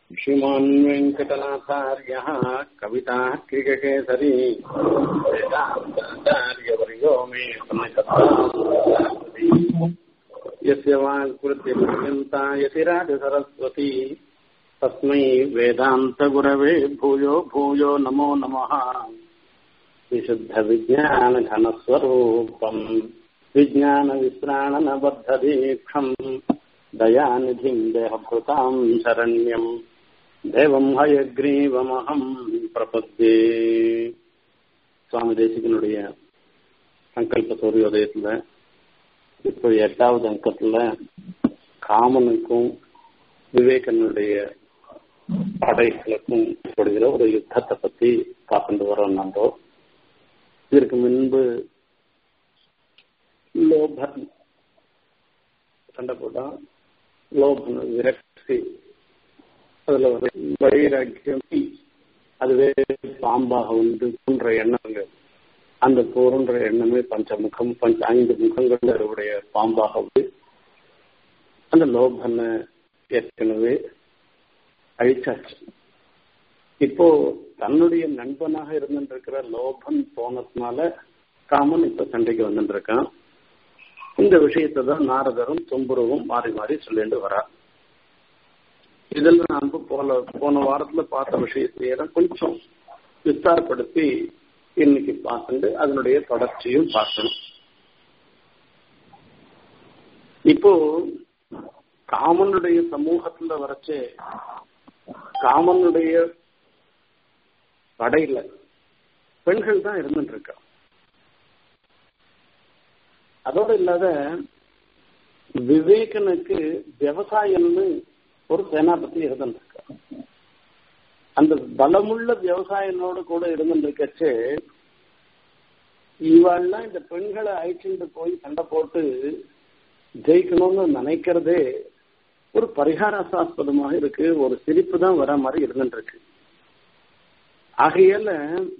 श्रीमान् वेङ्कटनाथार्यः कविताः क्रिकेकेसरी वेदान्ताचार्यवर्यो मे सन्निकर्तामि यस्य वाक्कृत्यपर्यन्ता यतिराजसरस्वती तस्मै वेदान्तगुरवे भूयो भूयो नमो नमः विशुद्धविज्ञानघनस्वरूपम् विज्ञानविश्राणनबद्धदीक्षम् दयानिधिम् देहभृताम् शरण्यम् தேவம் ஹயக்ரீவமகம் பிரபத்தே சுவாமி தேசிகனுடைய சங்கல்ப சூரியோதயத்துல இப்போ எட்டாவது அங்கத்துல காமனுக்கும் விவேகனுடைய படைகளுக்கும் கொடுக்கிற ஒரு யுத்தத்தை பத்தி பார்த்துட்டு வரோம் நம்ம இதற்கு முன்பு லோபன் சண்டை போட்டான் லோபன் விரக்தி அதுல ஒரு வைராக்கியம் அதுவே பாம்பாக வந்து போன்ற எண்ணங்கள் அந்த போன்ற எண்ணமே பஞ்சமுகம் பஞ்ச ஐந்து முகங்கள் அவருடைய பாம்பாக வந்து அந்த லோபனை ஏற்கனவே அழிச்சாச்சு இப்போ தன்னுடைய நண்பனாக இருந்துருக்கிற லோபன் போனதுனால காமன் இப்ப சண்டைக்கு வந்துட்டு இருக்கான் இந்த விஷயத்தை தான் நாரதரும் தும்புருவும் மாறி மாறி சொல்லிட்டு வரா இதில் நாம் போன போன வாரத்துல பார்த்த விஷயத்தையே தான் கொஞ்சம் விஸ்தாரப்படுத்தி இன்னைக்கு பார்த்துட்டு அதனுடைய தொடர்ச்சியும் பார்க்கணும் இப்போ காமனுடைய சமூகத்துல வரைச்சே காமனுடைய படையில பெண்கள் தான் இருந்துட்டு இருக்கா அதோட இல்லாத விவேகனுக்கு விவசாயம்னு ஒரு சேனாபதி இருந்துட்டு இருக்கா அந்த பலமுள்ள விவசாயனோடு கூட இருந்துருக்கச்சு இவாள்லாம் இந்த பெண்களை அழைச்சிட்டு போய் சண்டை போட்டு ஜெயிக்கணும்னு நினைக்கிறதே ஒரு பரிகாரசாஸ்பதமாக இருக்கு ஒரு சிரிப்பு தான் வர மாதிரி இருந்துட்டு இருக்கு ஆகையால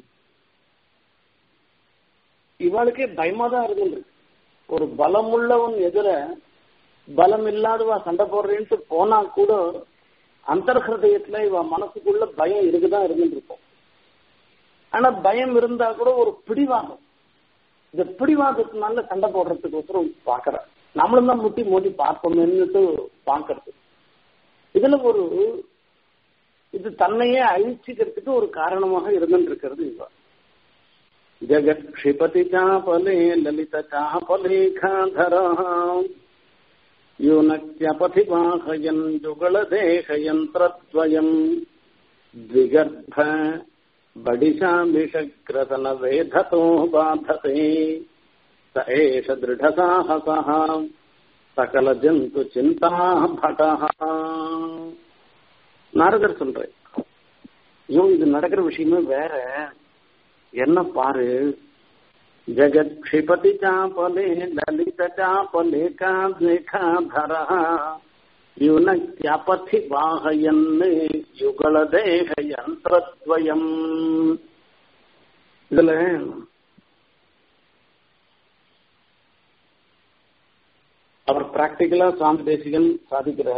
இவாளுக்கே பயமா தான் இருந்துருக்கு ஒரு பலமுள்ளவன் எதிர பலம் இல்லாதவா சண்டை போடுறேன்ட்டு போனா கூட அந்தர்ஹதயத்துல இவ மனசுக்குள்ள பயம் இருக்குதான் இருந்துட்டு இருக்கும் ஆனா பயம் இருந்தா கூட ஒரு பிடிவாதம் இந்த பிடிவாதத்தினால சண்டை போடுறதுக்கு ஒருத்தரும் பாக்குற நம்மளும் தான் முட்டி மோதி பார்ப்போம்னுட்டு பாக்குறது இதுல ஒரு இது தன்னையே அழிச்சுக்கிறதுக்கு ஒரு காரணமாக இருந்துட்டு இருக்கிறது இவ ஜெகத் க்ஷிபதி சாபலே லலித சாபலே காதரம் यूनक्यपथि वाहयन् युगलदेहयन्त्रद्वयम् द्विगर्भ बडिशाभिषग्रसनवेधतो बाधते स एष दृढसाहसः सकलजन्तु चिन्ता भटः நாரதர் சொல்றேன் ஐயோ இது நடக்கிற விஷயமே வேற என்ன பாரு जगत् क्षिपति चापले ललित चापलेखाधरः यूनक्यपथि वाहयन् युगलदेहयन्त्रद्वयम् இதுல அவர் பிராக்டிக்கலா சுவாமி தேசிகன் சாதிக்கிற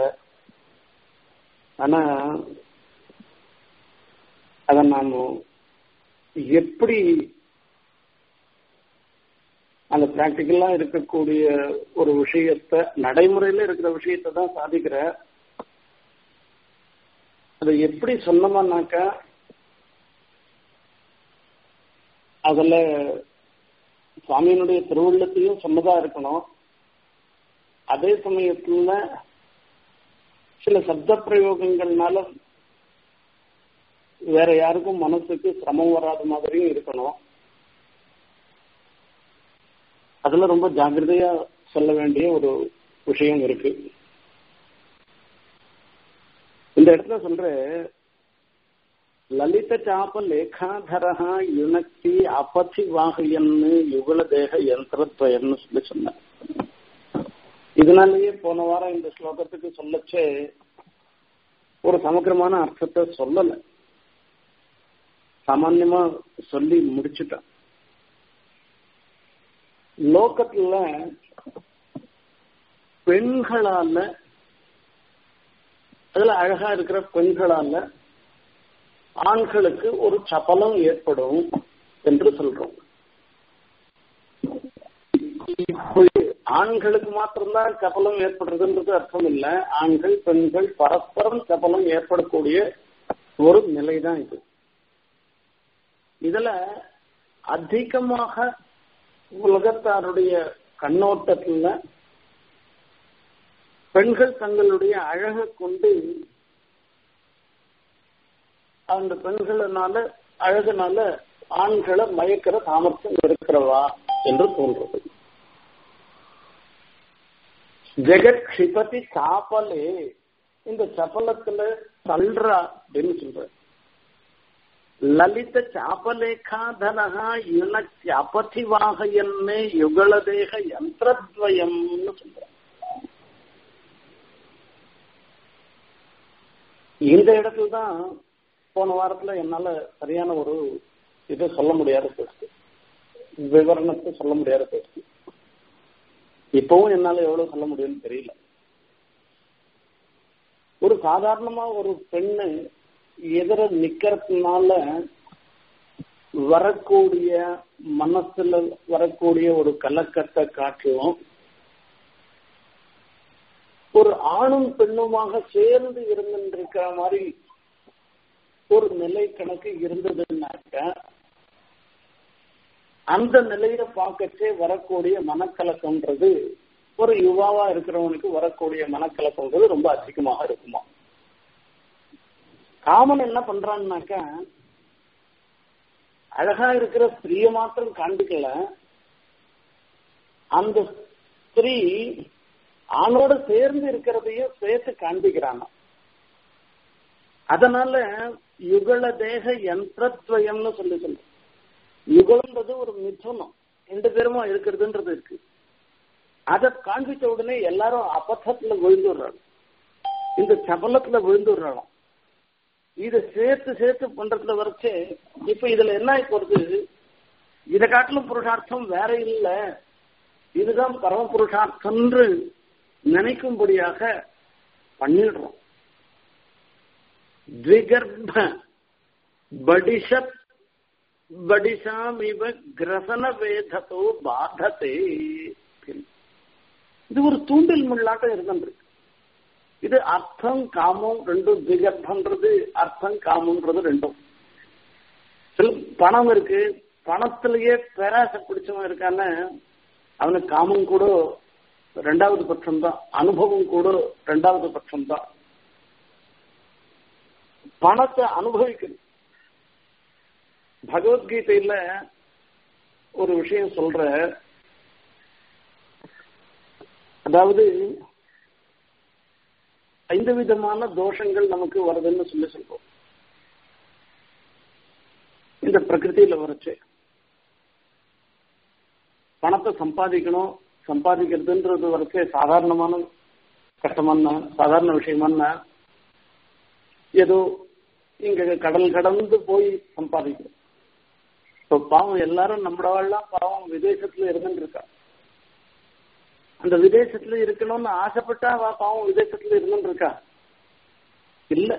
ஆனா அத நாம் எப்படி அந்த பிராக்டிக்கலா இருக்கக்கூடிய ஒரு விஷயத்த நடைமுறையில இருக்கிற விஷயத்த தான் சாதிக்கிற அதை எப்படி சொன்னோம்னாக்கா அதுல சுவாமியினுடைய திருவுள்ளத்தையும் சொன்னதா இருக்கணும் அதே சமயத்துல சில சப்த பிரயோகங்கள்னால வேற யாருக்கும் மனசுக்கு சிரமம் வராத மாதிரியும் இருக்கணும் அதுல ரொம்ப ஜாகிரதையா சொல்ல வேண்டிய ஒரு விஷயம் இருக்கு இந்த இடத்துல சொல்ற லலித சாப லேகாதரா யுனக்தி அபதி வாகையன்னு யுகல தேக யந்திரத்வயன்னு சொல்லி சொன்ன இதனாலேயே போன வாரம் இந்த ஸ்லோகத்துக்கு சொல்லச்சே ஒரு சமக்கிரமான அர்த்தத்தை சொல்லல சாமான்யமா சொல்லி முடிச்சுட்டான் லோகத்துல பெண்களால அதுல அழகா இருக்கிற பெண்களால ஆண்களுக்கு ஒரு சபலம் ஏற்படும் என்று சொல்றோம் ஆண்களுக்கு மாத்திரம்தான் சபலம் ஏற்படுறதுன்றது அர்த்தம் இல்ல ஆண்கள் பெண்கள் பரஸ்பரம் சபலம் ஏற்படக்கூடிய ஒரு நிலைதான் இது இதுல அதிகமாக உலகத்தாருடைய கண்ணோட்டத்துல பெண்கள் தங்களுடைய அழகை கொண்டு அந்த பெண்களினால அழகுனால ஆண்களை மயக்கிற சாமர்த்தியம் இருக்கிறவா என்று தோன்றது ஜெகத் க்ஷிபதி சாப்பலே இந்த சபலத்துல தள்ளுறா அப்படின்னு சொல்ற லலித சாபலேகாதனகா யுனச்சபதிவாக என்னே யுகலதேக யந்திரத்வயம்னு சொல்ற இந்த இடத்துல தான் போன வாரத்துல என்னால சரியான ஒரு இதை சொல்ல முடியாத போயிடுச்சு விவரணத்தை சொல்ல முடியாத போயிடுச்சு இப்பவும் என்னால எவ்வளவு சொல்ல முடியும்னு தெரியல ஒரு சாதாரணமா ஒரு பெண்ணு எதிர நிக்கிறதுனால வரக்கூடிய மனசுல வரக்கூடிய ஒரு கலக்கத்தை காட்டிலும் ஒரு ஆணும் பெண்ணுமாக சேர்ந்து இருந்துருக்கிற மாதிரி ஒரு நிலை கணக்கு இருந்ததுன்னாக்க அந்த நிலையில பார்க்கச்சே வரக்கூடிய மனக்கலக்கம்ன்றது ஒரு யுவாவா இருக்கிறவனுக்கு வரக்கூடிய மனக்கலக்கம்ன்றது ரொம்ப அதிகமாக இருக்குமா காமன் என்ன பண்றான்னாக்கா அழகா இருக்கிற ஸ்திரீய மாத்திரம் காண்பிக்கல அந்த ஸ்திரீ ஆணோட சேர்ந்து இருக்கிறதையும் சேர்த்து காண்பிக்கிறாங்க அதனால யுகல தேக யந்திரத்வயம்னு சொல்லி சொல்லு யுகம்ன்றது ஒரு மிதுனம் ரெண்டு பேருமா இருக்கிறதுன்றது இருக்கு அதை காண்பிச்ச உடனே எல்லாரும் அபத்தத்துல விழுந்துடுறாங்க இந்த சபலத்துல விழுந்துடுறாங்க இதை சேர்த்து சேர்த்து பண்றதுல வரைச்சு இப்ப இதுல என்ன ஆகி போறது இதை காட்டிலும் புருஷார்த்தம் வேற இல்ல இதுதான் பரம புருஷார்த்தம் நினைக்கும்படியாக பண்ணிடுறோம் த்விகர்ப்ப படிஷத் படிஷாம் இவ கிரசன வேதத்தோ பாதத்தே இது ஒரு தூண்டில் முள்ளாட்டம் இருந்திருக்கு இது அர்த்தம் காமம் ரெண்டும் திகர்ப்பன்றது அர்த்தம் காமம்ன்றது ரெண்டும் பணம் இருக்கு பணத்திலேயே பேராசை பிடிச்சவன் இருக்கான்னு அவனுக்கு காமம் கூட ரெண்டாவது பட்சம் தான் அனுபவம் கூட ரெண்டாவது பட்சம் தான் பணத்தை அனுபவிக்கணும் பகவத்கீதையில ஒரு விஷயம் சொல்ற அதாவது ஐந்து விதமான தோஷங்கள் நமக்கு வருதுன்னு சொல்லி சொல்றோம் இந்த பிரகிருதியில வரைச்சு பணத்தை சம்பாதிக்கணும் சம்பாதிக்கிறதுன்றது வரைச்சு சாதாரணமான கஷ்டமான சாதாரண விஷயமான ஏதோ இங்க கடல் கடந்து போய் சம்பாதிக்கிறோம் இப்போ பாவம் எல்லாரும் நம்மளவெல்லாம் பாவம் விதேசத்துல இருந்துட்டு இருக்கா அந்த விதேசத்துல இருக்கணும்னு ஆசைப்பட்டா அவ பாவம் விதேசத்துல இருந்துட்டு இருக்கா இல்ல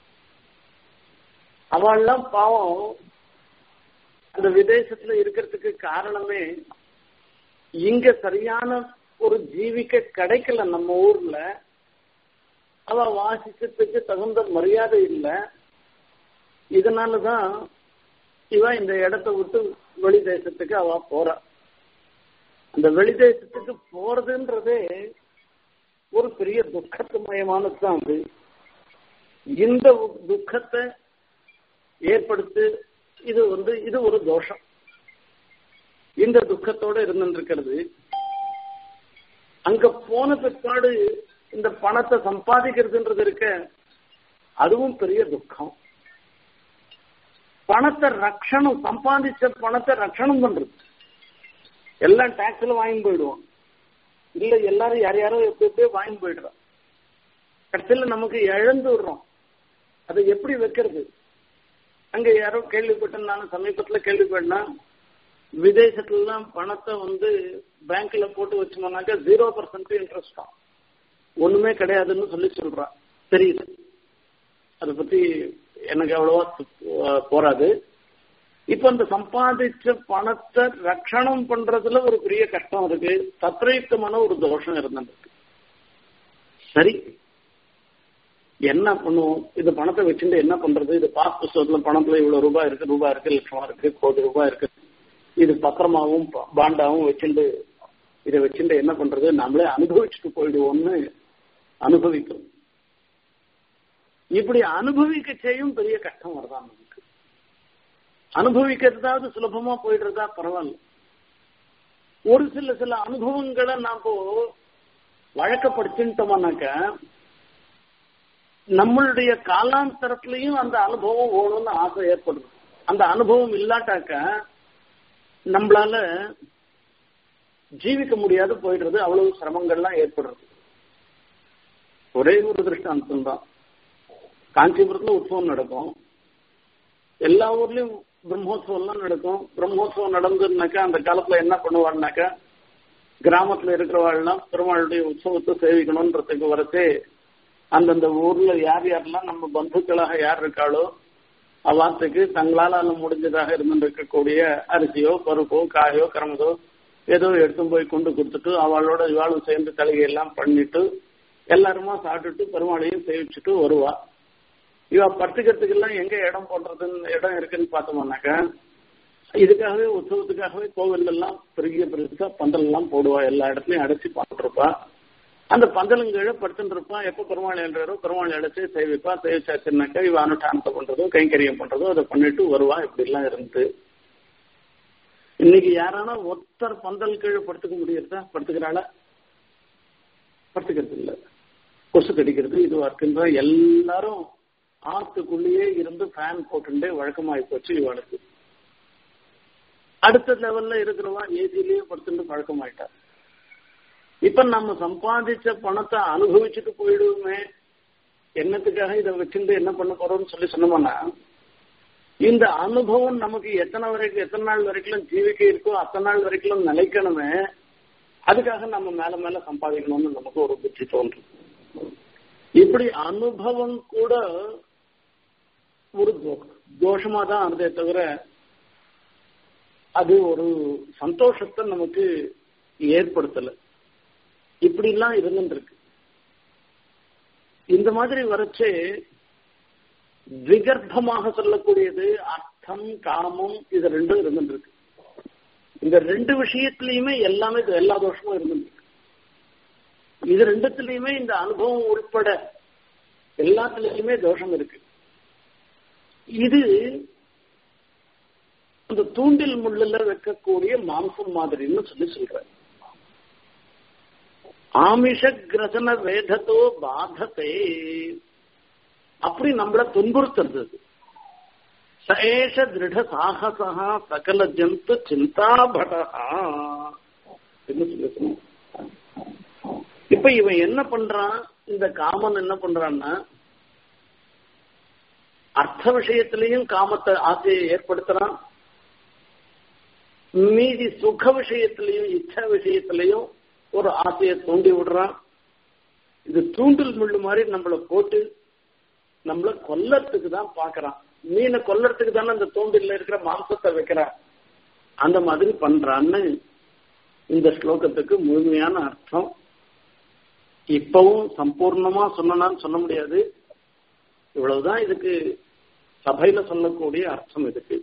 அவள்லாம் பாவம் அந்த விதேசத்துல இருக்கிறதுக்கு காரணமே இங்க சரியான ஒரு ஜீவிக்க கிடைக்கல நம்ம ஊர்ல அவ வாசிச்சதுக்கு தகுந்த மரியாதை இல்லை இதனாலதான் இவ இந்த இடத்த விட்டு வெளி தேசத்துக்கு அவ போறா அந்த வெளி தேசத்துக்கு போறதுன்றதே ஒரு பெரிய துக்கத்து மயமானது தான் அது இந்த துக்கத்தை ஏற்படுத்து இது வந்து இது ஒரு தோஷம் இந்த துக்கத்தோட இருந்துருக்கிறது அங்க போன பிற்பாடு இந்த பணத்தை சம்பாதிக்கிறதுன்றது இருக்க அதுவும் பெரிய துக்கம் பணத்தை ரக்ஷணம் சம்பாதிச்ச பணத்தை ரக்ஷணம் பண்றது எல்லாம் டாக்ஸ்ல வாங்கி போயிடுவோம் இல்ல எல்லாரும் யார் யாரோ எப்படி எப்படியோ வாங்கி போயிடுறோம் கடைசியில் நமக்கு இழந்து விடுறோம் அதை எப்படி வைக்கிறது அங்க யாரோ கேள்விப்பட்டேன் நான் சமீபத்துல கேள்விப்பட்டேன்னா விதேசத்துலாம் பணத்தை வந்து பேங்க்ல போட்டு வச்சோம்னாக்கா ஜீரோ பர்சன்ட் இன்ட்ரெஸ்ட் தான் ஒண்ணுமே கிடையாதுன்னு சொல்லி சொல்றான் தெரியுது அதை பத்தி எனக்கு அவ்வளவா அஹ், போராது இப்ப இந்த சம்பாதிச்ச பணத்தை ரட்சணம் பண்றதுல ஒரு பெரிய கஷ்டம் இருக்கு தத்ரயுக்தமான ஒரு தோஷம் இருந்திருக்கு சரி என்ன பண்ணுவோம் இது பணத்தை வச்சுட்டு என்ன பண்றது இது பாஸ் புஸ்தகத்துல பணத்துல இவ்வளவு ரூபாய் இருக்கு ரூபாய் இருக்கு லட்சமா இருக்கு கோடி ரூபாய் இருக்கு இது பத்திரமாவும் ப- பாண்டாவும் வச்சுட்டு இதை வச்சுட்டு என்ன பண்றது நம்மளே அனுபவிச்சுட்டு போயிடுவோம்னு அனுபவிக்கிறோம் இப்படி அனுபவிக்க செய்யும் பெரிய கஷ்டம் வருதான் நமக்கு அனுபவிக்கிறதாவது சுலபமா போயிடுறதா பரவாயில்ல ஒரு சில சில அனுபவங்களை நாம வழக்கப்படுத்திட்டோம்னாக்க நம்மளுடைய காலாந்தரத்திலையும் அந்த அனுபவம் ஓணும்னு ஆசை ஏற்படுது அந்த அனுபவம் இல்லாட்டாக்க நம்மளால ஜீவிக்க முடியாது போயிடுறது அவ்வளவு சிரமங்கள்லாம் ஏற்படுறது ஒரே ஒரு திருஷ்டாந்தம் தான் காஞ்சிபுரத்துல உற்சவம் நடக்கும் எல்லா ஊர்லயும் பிரம்மோத்சவம்லாம் நடக்கும் பிரம்மோத்சவம் நடந்ததுனாக்கா அந்த காலத்துல என்ன பண்ணுவாள்னாக்கா கிராமத்துல இருக்கிறவாள்லாம் பெருமாளுடைய உற்சவத்தை சேவிக்கணும்ன்றதுக்கு வரச்சே அந்தந்த ஊர்ல யார் யாரெல்லாம் நம்ம பந்துக்களாக யார் இருக்காளோ அவ்வாத்துக்கு தங்களால முடிஞ்சதாக இருந்திருக்கக்கூடிய அரிசியோ பருப்போ காயோ கரமதோ ஏதோ எடுத்து போய் கொண்டு கொடுத்துட்டு அவளோட இவாளும் சேர்ந்து தலைகையெல்லாம் பண்ணிட்டு எல்லாருமா சாப்பிட்டுட்டு பெருமாளையும் சேவிச்சுட்டு வருவா இவ படுத்துக்கிறதுக்கு எல்லாம் எங்க இடம் போடுறதுன்னு இடம் இருக்குன்னு பார்த்தோம்னாக்கா இதுக்காகவே உற்சவத்துக்காகவே கோவில் எல்லாம் பெரிய பெருசா பந்தல் எல்லாம் போடுவா எல்லா இடத்துலயும் அடைச்சி பார்த்துருப்பா அந்த பந்தலுங்கீழ படுத்துட்டு இருப்பான் எப்ப பெருமாள் என்றாரோ பெருமாள் அடைச்சு சேவிப்பா சேவிச்சாச்சுனாக்கா இவ அனுஷ்டானத்தை பண்றதோ கைங்கரியம் பண்றதோ அதை பண்ணிட்டு வருவா இப்படி எல்லாம் இருந்து இன்னைக்கு யாரானா ஒருத்தர் பந்தல் கீழே படுத்துக்க முடியறதா படுத்துக்கிறாளா படுத்துக்கிறது இல்ல கொசு கடிக்கிறது இதுவா இருக்குன்ற எல்லாரும் ஆத்துக்குள்ளேயே இருந்து ஃபேன் போட்டுட்டே வழக்கமாயி போச்சு இவளுக்கு அடுத்த லெவல்ல இருக்கிறவா ஏசிலேயே படுத்துட்டு பழக்கமாயிட்டா இப்ப நம்ம சம்பாதிச்ச பணத்தை அனுபவிச்சுட்டு போயிடுவோமே என்னத்துக்காக இதை வச்சுட்டு என்ன பண்ண போறோம்னு சொல்லி சொன்னோம்னா இந்த அனுபவம் நமக்கு எத்தனை வரைக்கும் எத்தனை நாள் வரைக்கும் ஜீவிக்க இருக்கோ அத்தனை நாள் வரைக்கும் நிலைக்கணுமே அதுக்காக நம்ம மேல மேல சம்பாதிக்கணும்னு நமக்கு ஒரு புத்தி தோன்றும் இப்படி அனுபவம் கூட ஒரு தோஷமா தான் இருந்தே தவிர அது ஒரு சந்தோஷத்தை நமக்கு ஏற்படுத்தல இப்படி எல்லாம் இருந்துருக்கு இந்த மாதிரி வரைச்சே விகர்ப்பமாக சொல்லக்கூடியது அர்த்தம் காமம் இது ரெண்டும் இருந்துருக்கு இந்த ரெண்டு விஷயத்திலயுமே எல்லாமே எல்லா தோஷமும் இருந்துருக்கு இது ரெண்டுத்திலயுமே இந்த அனுபவம் உட்பட எல்லாத்துலயுமே தோஷம் இருக்கு இது இந்த தூண்டில் முள்ளுல வைக்கக்கூடிய மாம்சம் மாதிரின்னு சொல்லி சொல்ற ஆமிஷ கிரசன வேதத்தோ பாதத்தை அப்படி நம்மள துன்புறுத்துறது சஏஷ திருட சாகசா சகல ஜந்து சிந்தாபடா சொல்லி சொன்ன இப்ப இவன் என்ன பண்றான் இந்த காமன் என்ன பண்றான்னா அர்த்த விஷயத்திலையும் காமத்தை ஆசையை ஏற்படுத்துறான் மீதி சுக விஷயத்திலையும் இச்சா விஷயத்திலையும் ஒரு ஆசையை தூண்டி விடுறான் இது தூண்டில் முள்ளு மாதிரி நம்மளை போட்டு நம்மள கொல்லறதுக்கு தான் பாக்குறான் மீனை கொல்லறதுக்கு தானே அந்த தூண்டில்ல இருக்கிற மாம்சத்தை வைக்கிறான் அந்த மாதிரி பண்றான்னு இந்த ஸ்லோகத்துக்கு முழுமையான அர்த்தம் இப்பவும் சம்பூர்ணமா சொன்னான்னு சொல்ல முடியாது இவ்வளவுதான் இதுக்கு சபையில சொல்லக்கூடிய அர்த்தம் இதுக்கு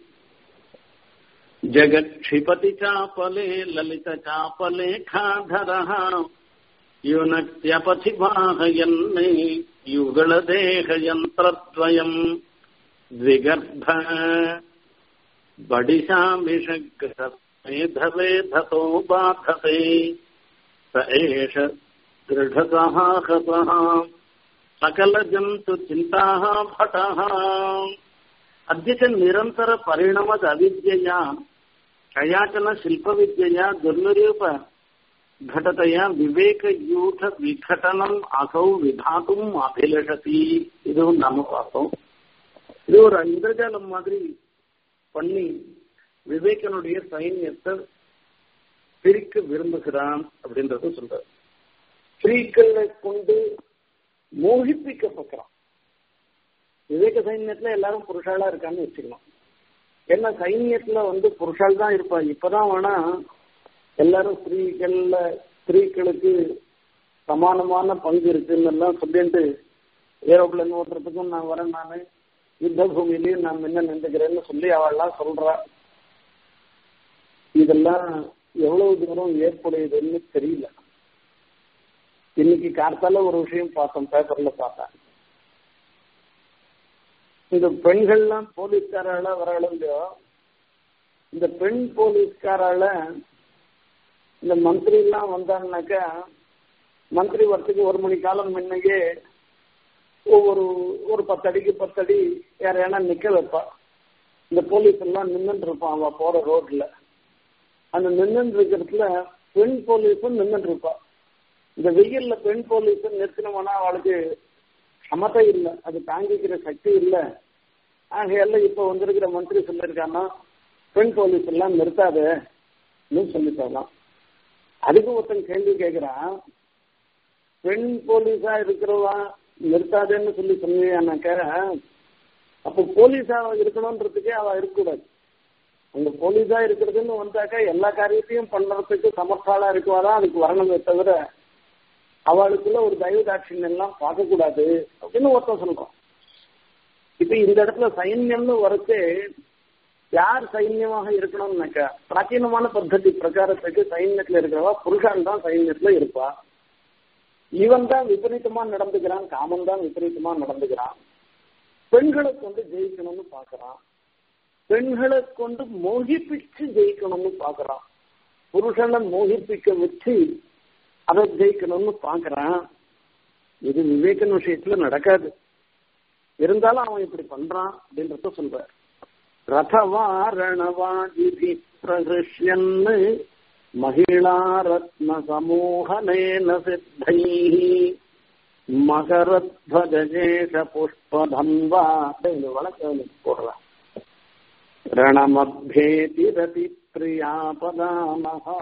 ஜெகக்ஷிபதி சாப்பலே லலித சாப்பலே காதரஹ யுனக்தியபதிவாகயன்னை யுகளதேகயந்திரத்வயம் द्विगर्भ बडिशामिषग्रमेधवेधतो बाधते स एष दृढसहाहसः सकलजन्तु चिन्ताः भटः अद्य च निरन्तरपरिणमदविद्यया कयाचन शिल्पविद्यया दुर्निरूप घटतया विवेकयूथ विघटनम् असौ विधातुम् अभिलषति இதுவும் நாம பார்த்தோம் இது ஒரு இந்திரஜாலம் மாதிரி பண்ணி விவேகனுடைய சைன்யத்தை பிரிக்க விரும்புகிறான் அப்படின்றத சொல்றார் ஸ்திரீக்களை கொண்டு மோகிப்பிக்க பார்க்கிறான் விவேக சைன்யத்துல எல்லாரும் புருஷாலா இருக்கான்னு வச்சுக்கணும் ஏன்னா சைன்யத்துல வந்து புருஷால் தான் இருப்பா இப்பதான் வேணா எல்லாரும் ஸ்திரீகள்ல ஸ்திரீகளுக்கு சமானமான பங்கு இருக்குன்னு எல்லாம் சொல்லிட்டு ஏரோப்ளேன் ஓட்டுறதுக்கும் நான் வரேன் நானு யுத்த பூமியிலையும் நான் முன்ன நின்றுக்கிறேன்னு சொல்லி அவள்லாம் சொல்றா இதெல்லாம் எவ்வளவு தூரம் ஏற்புடையதுன்னு தெரியல இன்னைக்கு கார்த்தால ஒரு விஷயம் பார்த்தோம் பேப்பர்ல பார்த்தேன் இந்த பெண்கள்லாம் போலீஸ்காரால வராளுங்கோ இந்த பெண் போலீஸ்காரால இந்த மந்திரி எல்லாம் வந்தாங்கனாக்கா மந்திரி வரத்துக்கு ஒரு மணி காலம் முன்னையே ஒவ்வொரு ஒரு பத்தடிக்கு பத்தடி யாரையானா நிக்க வைப்பா இந்த போலீஸ் எல்லாம் நின்றுட்டு இருப்பான் அவ போற ரோட்ல அந்த நின்றுட்டு இருக்கிறதுல பெண் போலீஸும் நின்றுட்டு இருப்பா இந்த வெயில்ல பெண் போலீஸ் நிறுத்தினோம்னா அவளுக்கு சமத்தை இல்லை அது தாங்கிக்கிற சக்தி இல்லை ஆகையால இப்ப வந்திருக்கிற மந்திரி சொல்லியிருக்காங்கன்னா பெண் போலீஸ் எல்லாம் நிறுத்தாதுன்னு சொல்லிட்டாங்களாம் அதுக்கு ஒருத்தன் கேள்வி கேட்கிறான் பெண் போலீஸா இருக்கிறவா நிறுத்தாதேன்னு சொல்லி சொன்னீங்கன்னாக்க அப்போ போலீஸா இருக்கணும்ன்றதுக்கே அவ இருக்கக்கூடாது அந்த போலீஸா இருக்கிறதுன்னு வந்தாக்கா எல்லா காரியத்தையும் பண்றதுக்கு சமர்த்தாளா இருக்குவாதான் அதுக்கு வரணுமே தவிர அவளுக்குள்ள ஒரு தயவு தாட்சியம் எல்லாம் பார்க்கக்கூடாது அப்படின்னு ஒருத்தன் சொல்றான் இப்ப இந்த இடத்துல சைன்யம்னு வரச்சு யார் சைன்யமாக இருக்கணும்னாக்கா பிராச்சீனமான பத்ததி பிரகாரத்துக்கு சைன்யத்துல இருக்கிறவா புருஷன் தான் சைன்யத்துல இருப்பா இவன் தான் விபரீதமா நடந்துக்கிறான் காமன் தான் விபரீதமா நடந்துக்கிறான் பெண்களை கொண்டு ஜெயிக்கணும்னு பாக்குறான் பெண்களை கொண்டு மோகிப்பிச்சு ஜெயிக்கணும்னு பாக்குறான் புருஷனை மோகிப்பிக்க வச்சு அதை ஜெயிக்கணும்னு பாக்குறான் இது விவேகன் விஷயத்துல நடக்காது இருந்தாலும் அவன் இப்படி பண்றான் அப்படின்றத சொல்ற ரதவாரணவாதி பிரகிருஷ்யன்னு மகிழா ரத்ன சமூகனேன சித்தை மகரத்வஜேஷ புஷ்பதன்வா இந்த வழக்கம் போடுறா ரணமபேதி ரதி பிரியாபதாமகா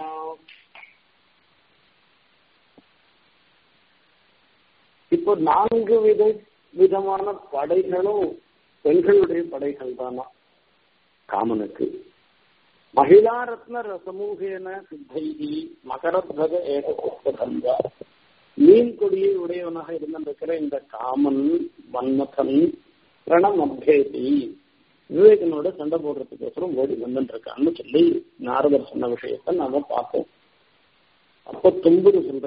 இப்போ நான்கு வித விதமான படைகளும் பெண்களுடைய படைகள் தானா காமனுக்கு மகிழா ரத்ன சமூகேன சித்தைகி மகரத்வஜ ஏகபுஷ்பதன்வா மீன் கொடியை உடையவனாக இருந்திருக்கிற இந்த காமன் மன்மதன் பிரணம் அபேதி விவேகனோட சண்டை போடுறதுக்கோசரம் ஓடி வந்துட்டு இருக்கான்னு சொல்லி நாரதர் சொன்ன விஷயத்த நாம பார்த்தோம் அப்ப தும்புரு சொல்ற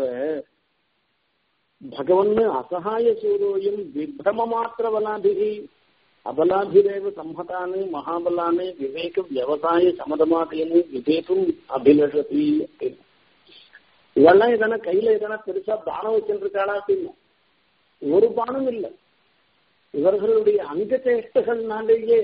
பகவன் அசகாய சூரோயும் விப்ரம மாத்திர பலாபிகி அபலாபிரேவ சம்மதானு மகாபலானு விவேக விவசாய சமதமாதேனு விவேகம் அபிலஷதி அப்படின்னு இதெல்லாம் எதனா கையில எதனா பெருசா பானம் வச்சுருக்காளா அப்படின்னு ஒரு பானம் இல்லை இவர்களுடைய அங்க சேஷ்டகள்னாலேயே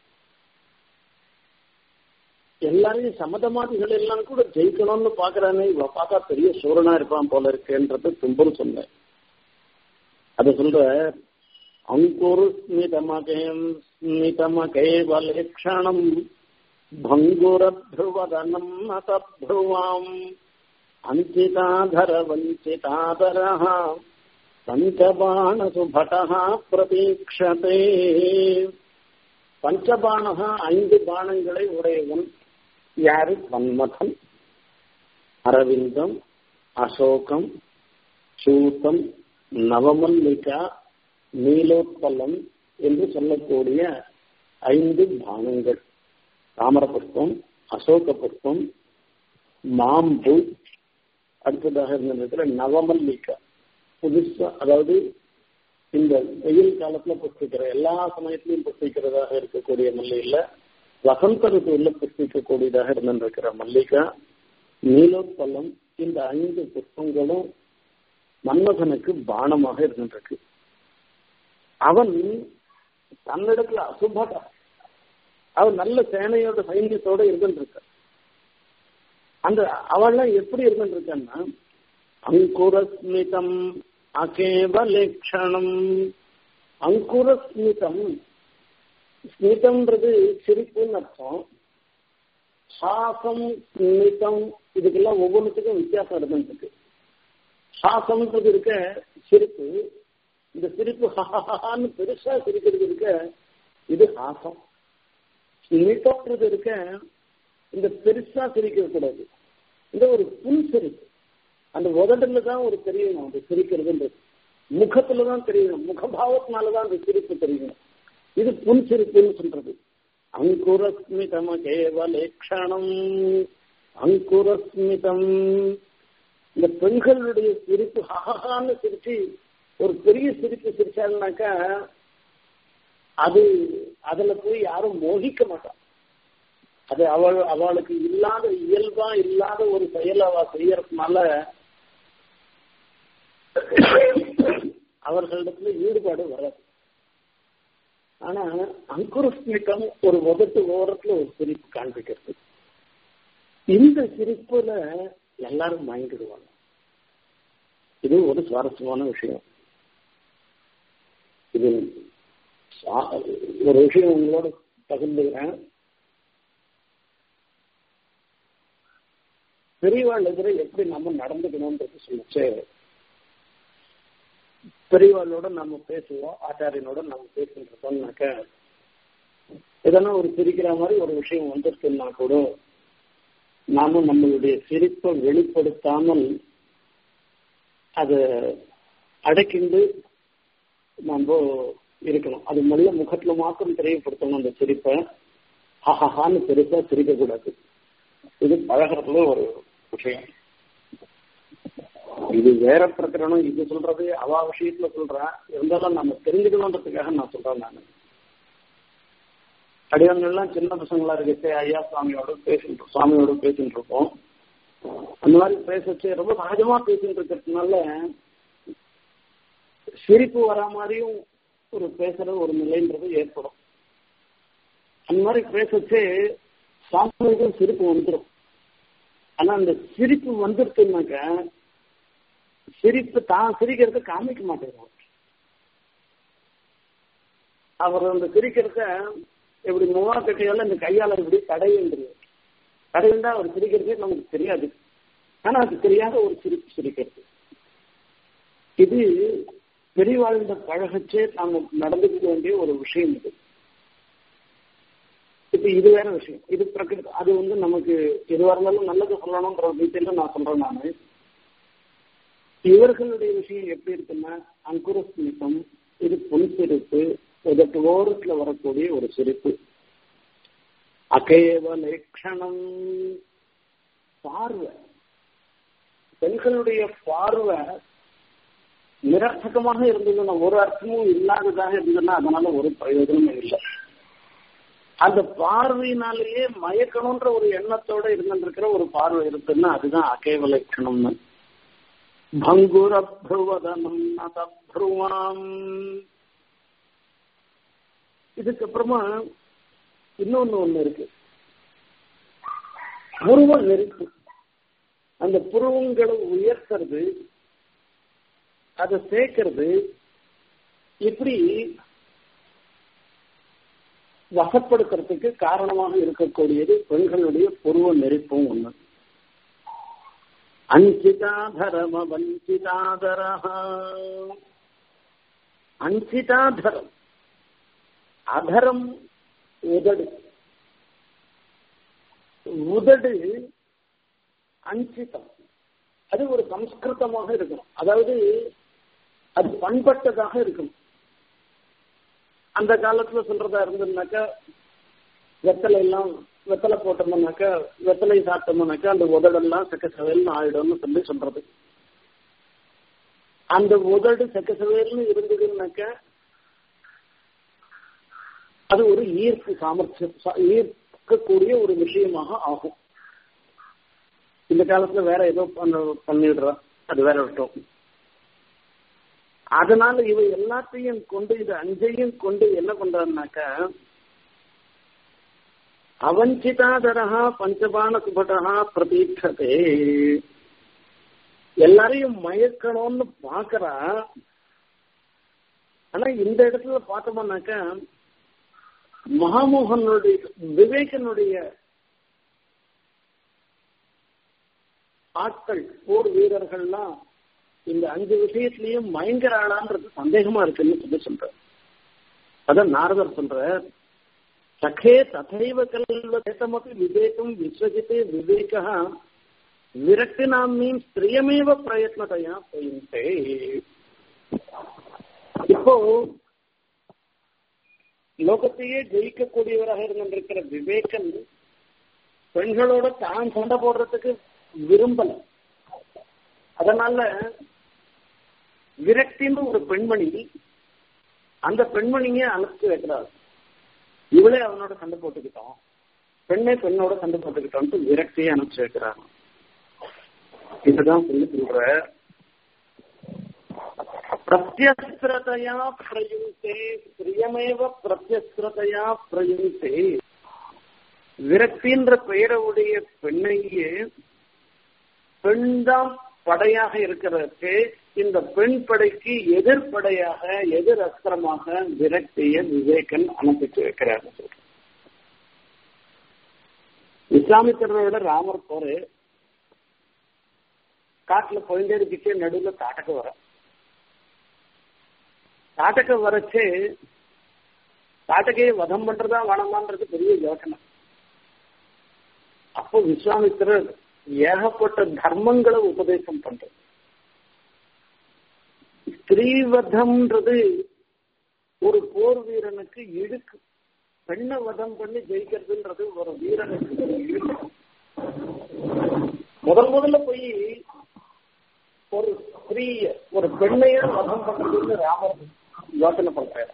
எல்லாரையும் சமதமாதிகள் எல்லாம் கூட ஜெயிக்கணும்னு பாக்குறானே இவ பார்த்தா பெரிய சூரனா இருப்பான் போல இருக்கேன்றது தும்புன்னு சொன்னேன் அது சொல்ற அங்குரு ஸ்மிதமகேம் ஸ்மிதமகேவலேக்ஷணம் பங்குரப்ருவதனம் அசப்ருவாம் அஞ்சிதாதர வஞ்சிதாதரः பஞ்சபாணசுபட்டः பிரதீட்சதே பஞ்சபாணக ஐந்து பானங்களை உடையவன் யாரு மன்மதன் அரவிந்தம் அசோகம் சூத்தம் நவமல்லிகா நீலோத்பலம் என்று சொல்லக்கூடிய ஐந்து பானங்கள் தாமர புஷ்பம் அசோக புஷ்பம் மாம்பு அடுத்ததாக இருந்த நவமல்லிகா புதுசா அதாவது இந்த வெயில் காலத்துல புஷ்பிக்கிற எல்லா சமயத்திலையும் புஷ்பிக்கிறதாக இருக்கக்கூடிய மல்லிகைல வசந்த ருத்துவில் புஷ்பிக்கக்கூடியதாக இருந்திருக்கிற மல்லிகா நீலோத்பலம் இந்த ஐந்து புஷ்பங்களும் மன்மதனுக்கு பானமாக இருந்திருக்கு அவன் தன்னிடத்துல அசுபக அவன் நல்ல சேனையோட சைன்யத்தோட இருந்துருக்க அந்த அவள்லாம் எப்படி இருந்துருக்கான்னா அங்குரஸ்மிதம் அகேவலேக்ஷணம் அங்குரஸ்மிதம் ஸ்மிதம்ன்றது சிரிப்புன்னு அர்த்தம் சாசம் ஸ்மிதம் இதுக்கெல்லாம் ஒவ்வொன்றுத்துக்கும் வித்தியாசம் இருந்துருக்கு சாசம்ன்றது இருக்க சிரிப்பு இந்த சிரிப்பு ஹான்னு பெருசா சிரிக்கிறது இருக்க இது ஹாசம் நிமித்தோன்றது இருக்க இந்த பெருசா சிரிக்க கூடாது இந்த ஒரு புன் சிரிப்பு அந்த உதடுல தான் ஒரு தெரியணும் அது சிரிக்கிறதுன்றது முகத்துல தான் தெரியணும் முகபாவத்தினாலதான் அந்த சிரிப்பு தெரியணும் இது புன் சிரிப்புன்னு சொல்றது அங்குரஸ்மிதம கேவலேக்ஷணம் அங்குரஸ்மிதம் இந்த பெண்களுடைய சிரிப்பு ஹஹான்னு சிரிச்சு ஒரு பெரிய சிரிப்பு சிரிச்சாங்கனாக்கா அது அதுல போய் யாரும் மோகிக்க மாட்டான் அது அவள் அவளுக்கு இல்லாத இயல்பா இல்லாத ஒரு செயலை அவ செய்யறதுனால அவர்களிடத்துல ஈடுபாடு வராது ஆனா அங்குரஸ்மிகம் ஒரு உதட்டு ஓரத்துல ஒரு சிரிப்பு காண்பிக்கிறது இந்த சிரிப்புல எல்லாரும் மயங்கிடுவாங்க இது ஒரு சுவாரஸ்யமான விஷயம் இது ஒரு விஷயம் உங்களோட பகிர்ந்துக்கிறேன் பெரியவாள் எதிர எப்படி நம்ம நடந்துக்கணும்ன்றது சொல்லிச்சு பெரியவாளோட நம்ம பேசுவோம் ஆச்சாரியனோட நம்ம பேசுன்றோம்னாக்க எதனா ஒரு சிரிக்கிற மாதிரி ஒரு விஷயம் வந்திருக்குன்னா கூட நாம நம்மளுடைய சிரிப்பை வெளிப்படுத்தாமல் அதை அடக்கிண்டு நம்ம இருக்கணும் அது மொழிய முகத்துல மாத்திரம் தெரியப்படுத்தணும் அந்த சிரிப்பை ஹஹான்னு பெருசா சிரிக்க கூடாது இது பழகிறதுல ஒரு விஷயம் இது வேற பிரகரணம் இது சொல்றது அவா விஷயத்துல சொல்றேன் இருந்தாலும் நம்ம தெரிஞ்சுக்கணுன்றதுக்காக நான் சொல்றேன் நான் அடியாங்கள்லாம் சின்ன பசங்களா இருக்கே ஐயா சுவாமியோட பேசிட்டு சுவாமியோட பேசிட்டு இருப்போம் அந்த மாதிரி பேசச்சு ரொம்ப சகஜமா பேசிட்டு இருக்கிறதுனால சிரிப்பு வரா மாதிரியும் ஒரு பேசுற ஒரு நிலைன்றது ஏற்படும் அந்த மாதிரி பேசச்சு சாமிக்கும் சிரிப்பு வந்துடும் ஆனா அந்த சிரிப்பு வந்துருச்சுனாக்க சிரிப்பு தான் சிரிக்கிறத காமிக்க மாட்டேங்கிறார் அவர் அந்த சிரிக்கிறத இப்படி முவா கட்டியால இந்த கையால இப்படி தடையுன்றது தடையுண்டா அவர் சிரிக்கிறதே நமக்கு தெரியாது ஆனா அது தெரியாத ஒரு சிரிப்பு சிரிக்கிறது இது பெரியவாழ்ந்த பழகச்சே நாம நடந்துக்க வேண்டிய ஒரு விஷயம் இது இப்ப இது வேற விஷயம் இது பிரகிருதி அது வந்து நமக்கு எதுவாக இருந்தாலும் நல்லது சொல்லணும்ன்ற ரீதியில நான் சொல்றேன் நானு இவர்களுடைய விஷயம் எப்படி இருக்குன்னா அங்குர சிரிப்பம் இது பொன் சிரிப்பு இதற்கு ஓரத்துல வரக்கூடிய ஒரு சிரிப்பு அகேவ லட்சணம் பார்வை பெண்களுடைய பார்வை நிரர்த்தகமாக இருந்ததுன்னா ஒரு அர்த்தமும் இல்லாததாக இருந்ததுன்னா அதனால ஒரு பிரயோஜனமும் இல்லை அந்த பார்வையினாலேயே மயக்கணும்ன்ற ஒரு எண்ணத்தோட இருந்துருக்கிற ஒரு பார்வை இருக்குன்னா அதுதான் அகேவ லட்சணம்னு பங்குரப்ருவதனம் நதப்ருவாம் இதுக்கப்புறமா இன்னொன்னு ஒண்ணு இருக்கு புருவ நெருப்பு அந்த புருவங்களை உயர்த்துறது அதை சேர்க்கறது இப்படி வசப்படுத்துறதுக்கு காரணமாக இருக்கக்கூடியது பெண்களுடைய புருவ நெருப்பும் ஒண்ணு அஞ்சிதாதரம வஞ்சிதாதர அஞ்சிதாதரம் அதரம் உதடு உதடு அஞ்சிதம் அது ஒரு சம்ஸ்கிருதமாக இருக்கணும் அதாவது அது பண்பட்டதாக இருக்கணும் அந்த காலத்துல சொல்றதா இருந்ததுனாக்கா வெத்தலை எல்லாம் வெத்தலை போட்டோம்னாக்கா வெத்தலை சாப்பிட்டோம்னாக்கா அந்த உதடெல்லாம் செக்கசவேல்னு ஆயிடும்னு சொல்லி சொல்றது அந்த உதடு செக்கசவேல்னு இருந்ததுன்னாக்கா அது ஒரு ஈர்ப்பு சாமர்த்தியம் ஈர்க்கக்கூடிய ஒரு விஷயமாக ஆகும் இந்த காலத்துல வேற ஏதோ பண்ணிடுறா அது வேற விட்டோம் அதனால இவ எல்லாத்தையும் கொண்டு இது அஞ்சையும் கொண்டு என்ன பண்றாருனாக்கா அவஞ்சிதாதரா பஞ்சபான சுபடா பிரதீட்சதே எல்லாரையும் மயக்கணும்னு பாக்குறா ஆனா இந்த இடத்துல பார்த்தோம்னாக்கா மகாமோகனுடைய விவேகனுடைய ஆட்கள் போர் வீரர்கள்லாம் இந்த அஞ்சு விஷயத்திலையும் மயங்கராளான்றது சந்தேகமா இருக்குன்னு சொல்லி சொல்ற அதான் நாரதர் சொல்ற சகே ததைவ கல்வதமப்பி விவேகம் விஸ்வஜித்தே விவேக விரக்தி நாமீன் ஸ்திரியமேவ பிரயத்னதையா போயின்ட்டே இப்போ லோகத்தையே ஜெயிக்கக்கூடியவராக இருந்திருக்கிற விவேகன் பெண்களோட தான் சண்டை போடுறதுக்கு விரும்பல அதனால விரக்தின்னு ஒரு பெண்மணி அந்த பெண்மணிய அனுப்பிச்சு வைக்கிறார் இவளே அவனோட சண்டை போட்டுக்கிட்டோம் பெண்ணே பெண்ணோட சண்டை போட்டுக்கிட்டோம்ட்டு விரக்தியை அனுப்பிச்சு வைக்கிறாங்க இதுதான் சொல்லி சொல்ற பிரத்யஸ்திரதையா பிரயுக்தே பிரியமேவ பிரத்யஸ்திரதையா பிரயுக்தே விரக்தின்ற பெயருடைய பெண்ணையே பெண்தான் படையாக இருக்கிறதுக்கு இந்த பெண் படைக்கு எதிர்ப்படையாக எதிர் அஸ்திரமாக விரக்திய விவேகன் அனுப்பிச்சு வைக்கிறார் விஸ்வாமித்திரரை விட ராமர் போரு காட்டுல போயிட்டே இருக்கிட்டே நடுவுல காட்டுக்கு வர காட்டுக்கு வரச்சு காட்டுக்கையை வதம் பண்றதா வேணாமான்றது பெரிய யோசனை அப்போ விஸ்வாமித்திரர் ஏகப்பட்ட தர்மங்களை உபதேசம் பண்றது ஸ்திரீவதம்ன்றது ஒரு போர் வீரனுக்கு இழுக்கு பெண்ணை வதம் பண்ணி ஜெயிக்கிறதுன்றது ஒரு வீரனுக்கு ஒரு இழுக்கு முதல் முதல்ல போய் ஒரு ஸ்திரீய ஒரு பெண்ணைய வதம் பண்றதுன்னு ராமர் யோசனை பண்றாரு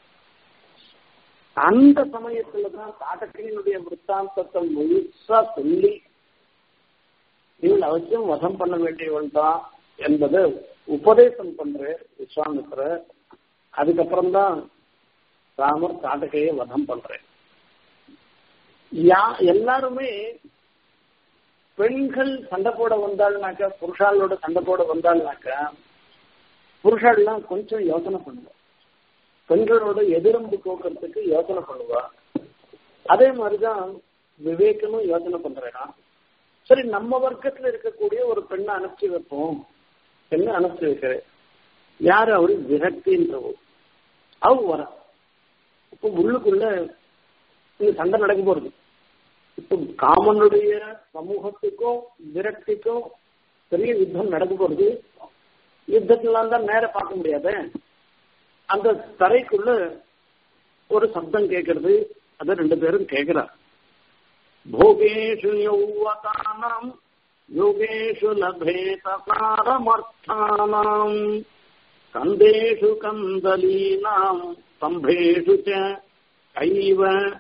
அந்த சமயத்துலதான் காட்டக்கையினுடைய விற்த்தாந்தத்தை முழுசா சொல்லி இவள் அவசியம் வதம் பண்ண வேண்டியவள் தான் என்பது உபதேசம் பண்ற விஸ்வாமித்திரர் அதுக்கப்புறம் தான் ராமர் காட்டகையை வதம் பண்றேன் யா எல்லாருமே பெண்கள் சண்டை போட வந்தாள்னாக்கா புருஷாளோட சண்டை போட வந்தாள்னாக்கா புருஷாள்லாம் கொஞ்சம் யோசனை பண்ணுவா பெண்களோட எதிரம்பு போக்குறதுக்கு யோசனை பண்ணுவா அதே மாதிரிதான் விவேகனும் யோசனை பண்றேனா சரி நம்ம வர்க்கத்துல இருக்கக்கூடிய ஒரு பெண்ணை அனுப்பிச்சு வைப்போம் பெண்ணை அனுப்பிச்சு வைக்கிறேன் யாரு அவரு விரக்தின்றவோ அவ வர இப்போ உள்ளுக்குள்ள இங்க சண்டை நடக்க போறது இப்போ காமனுடைய சமூகத்துக்கும் விரக்திக்கும் பெரிய யுத்தம் நடக்க போறது யுத்தத்திலாம் தான் நேர பார்க்க முடியாத அந்த தரைக்குள்ள ஒரு சப்தம் கேட்கறது அத ரெண்டு பேரும் கேட்கிறார் भोगेषु यौवतानाम् योगेषु लभेत सारमर्थानाम् कन्देषु कन्दलीनाम् स्तम्भेषु च कैव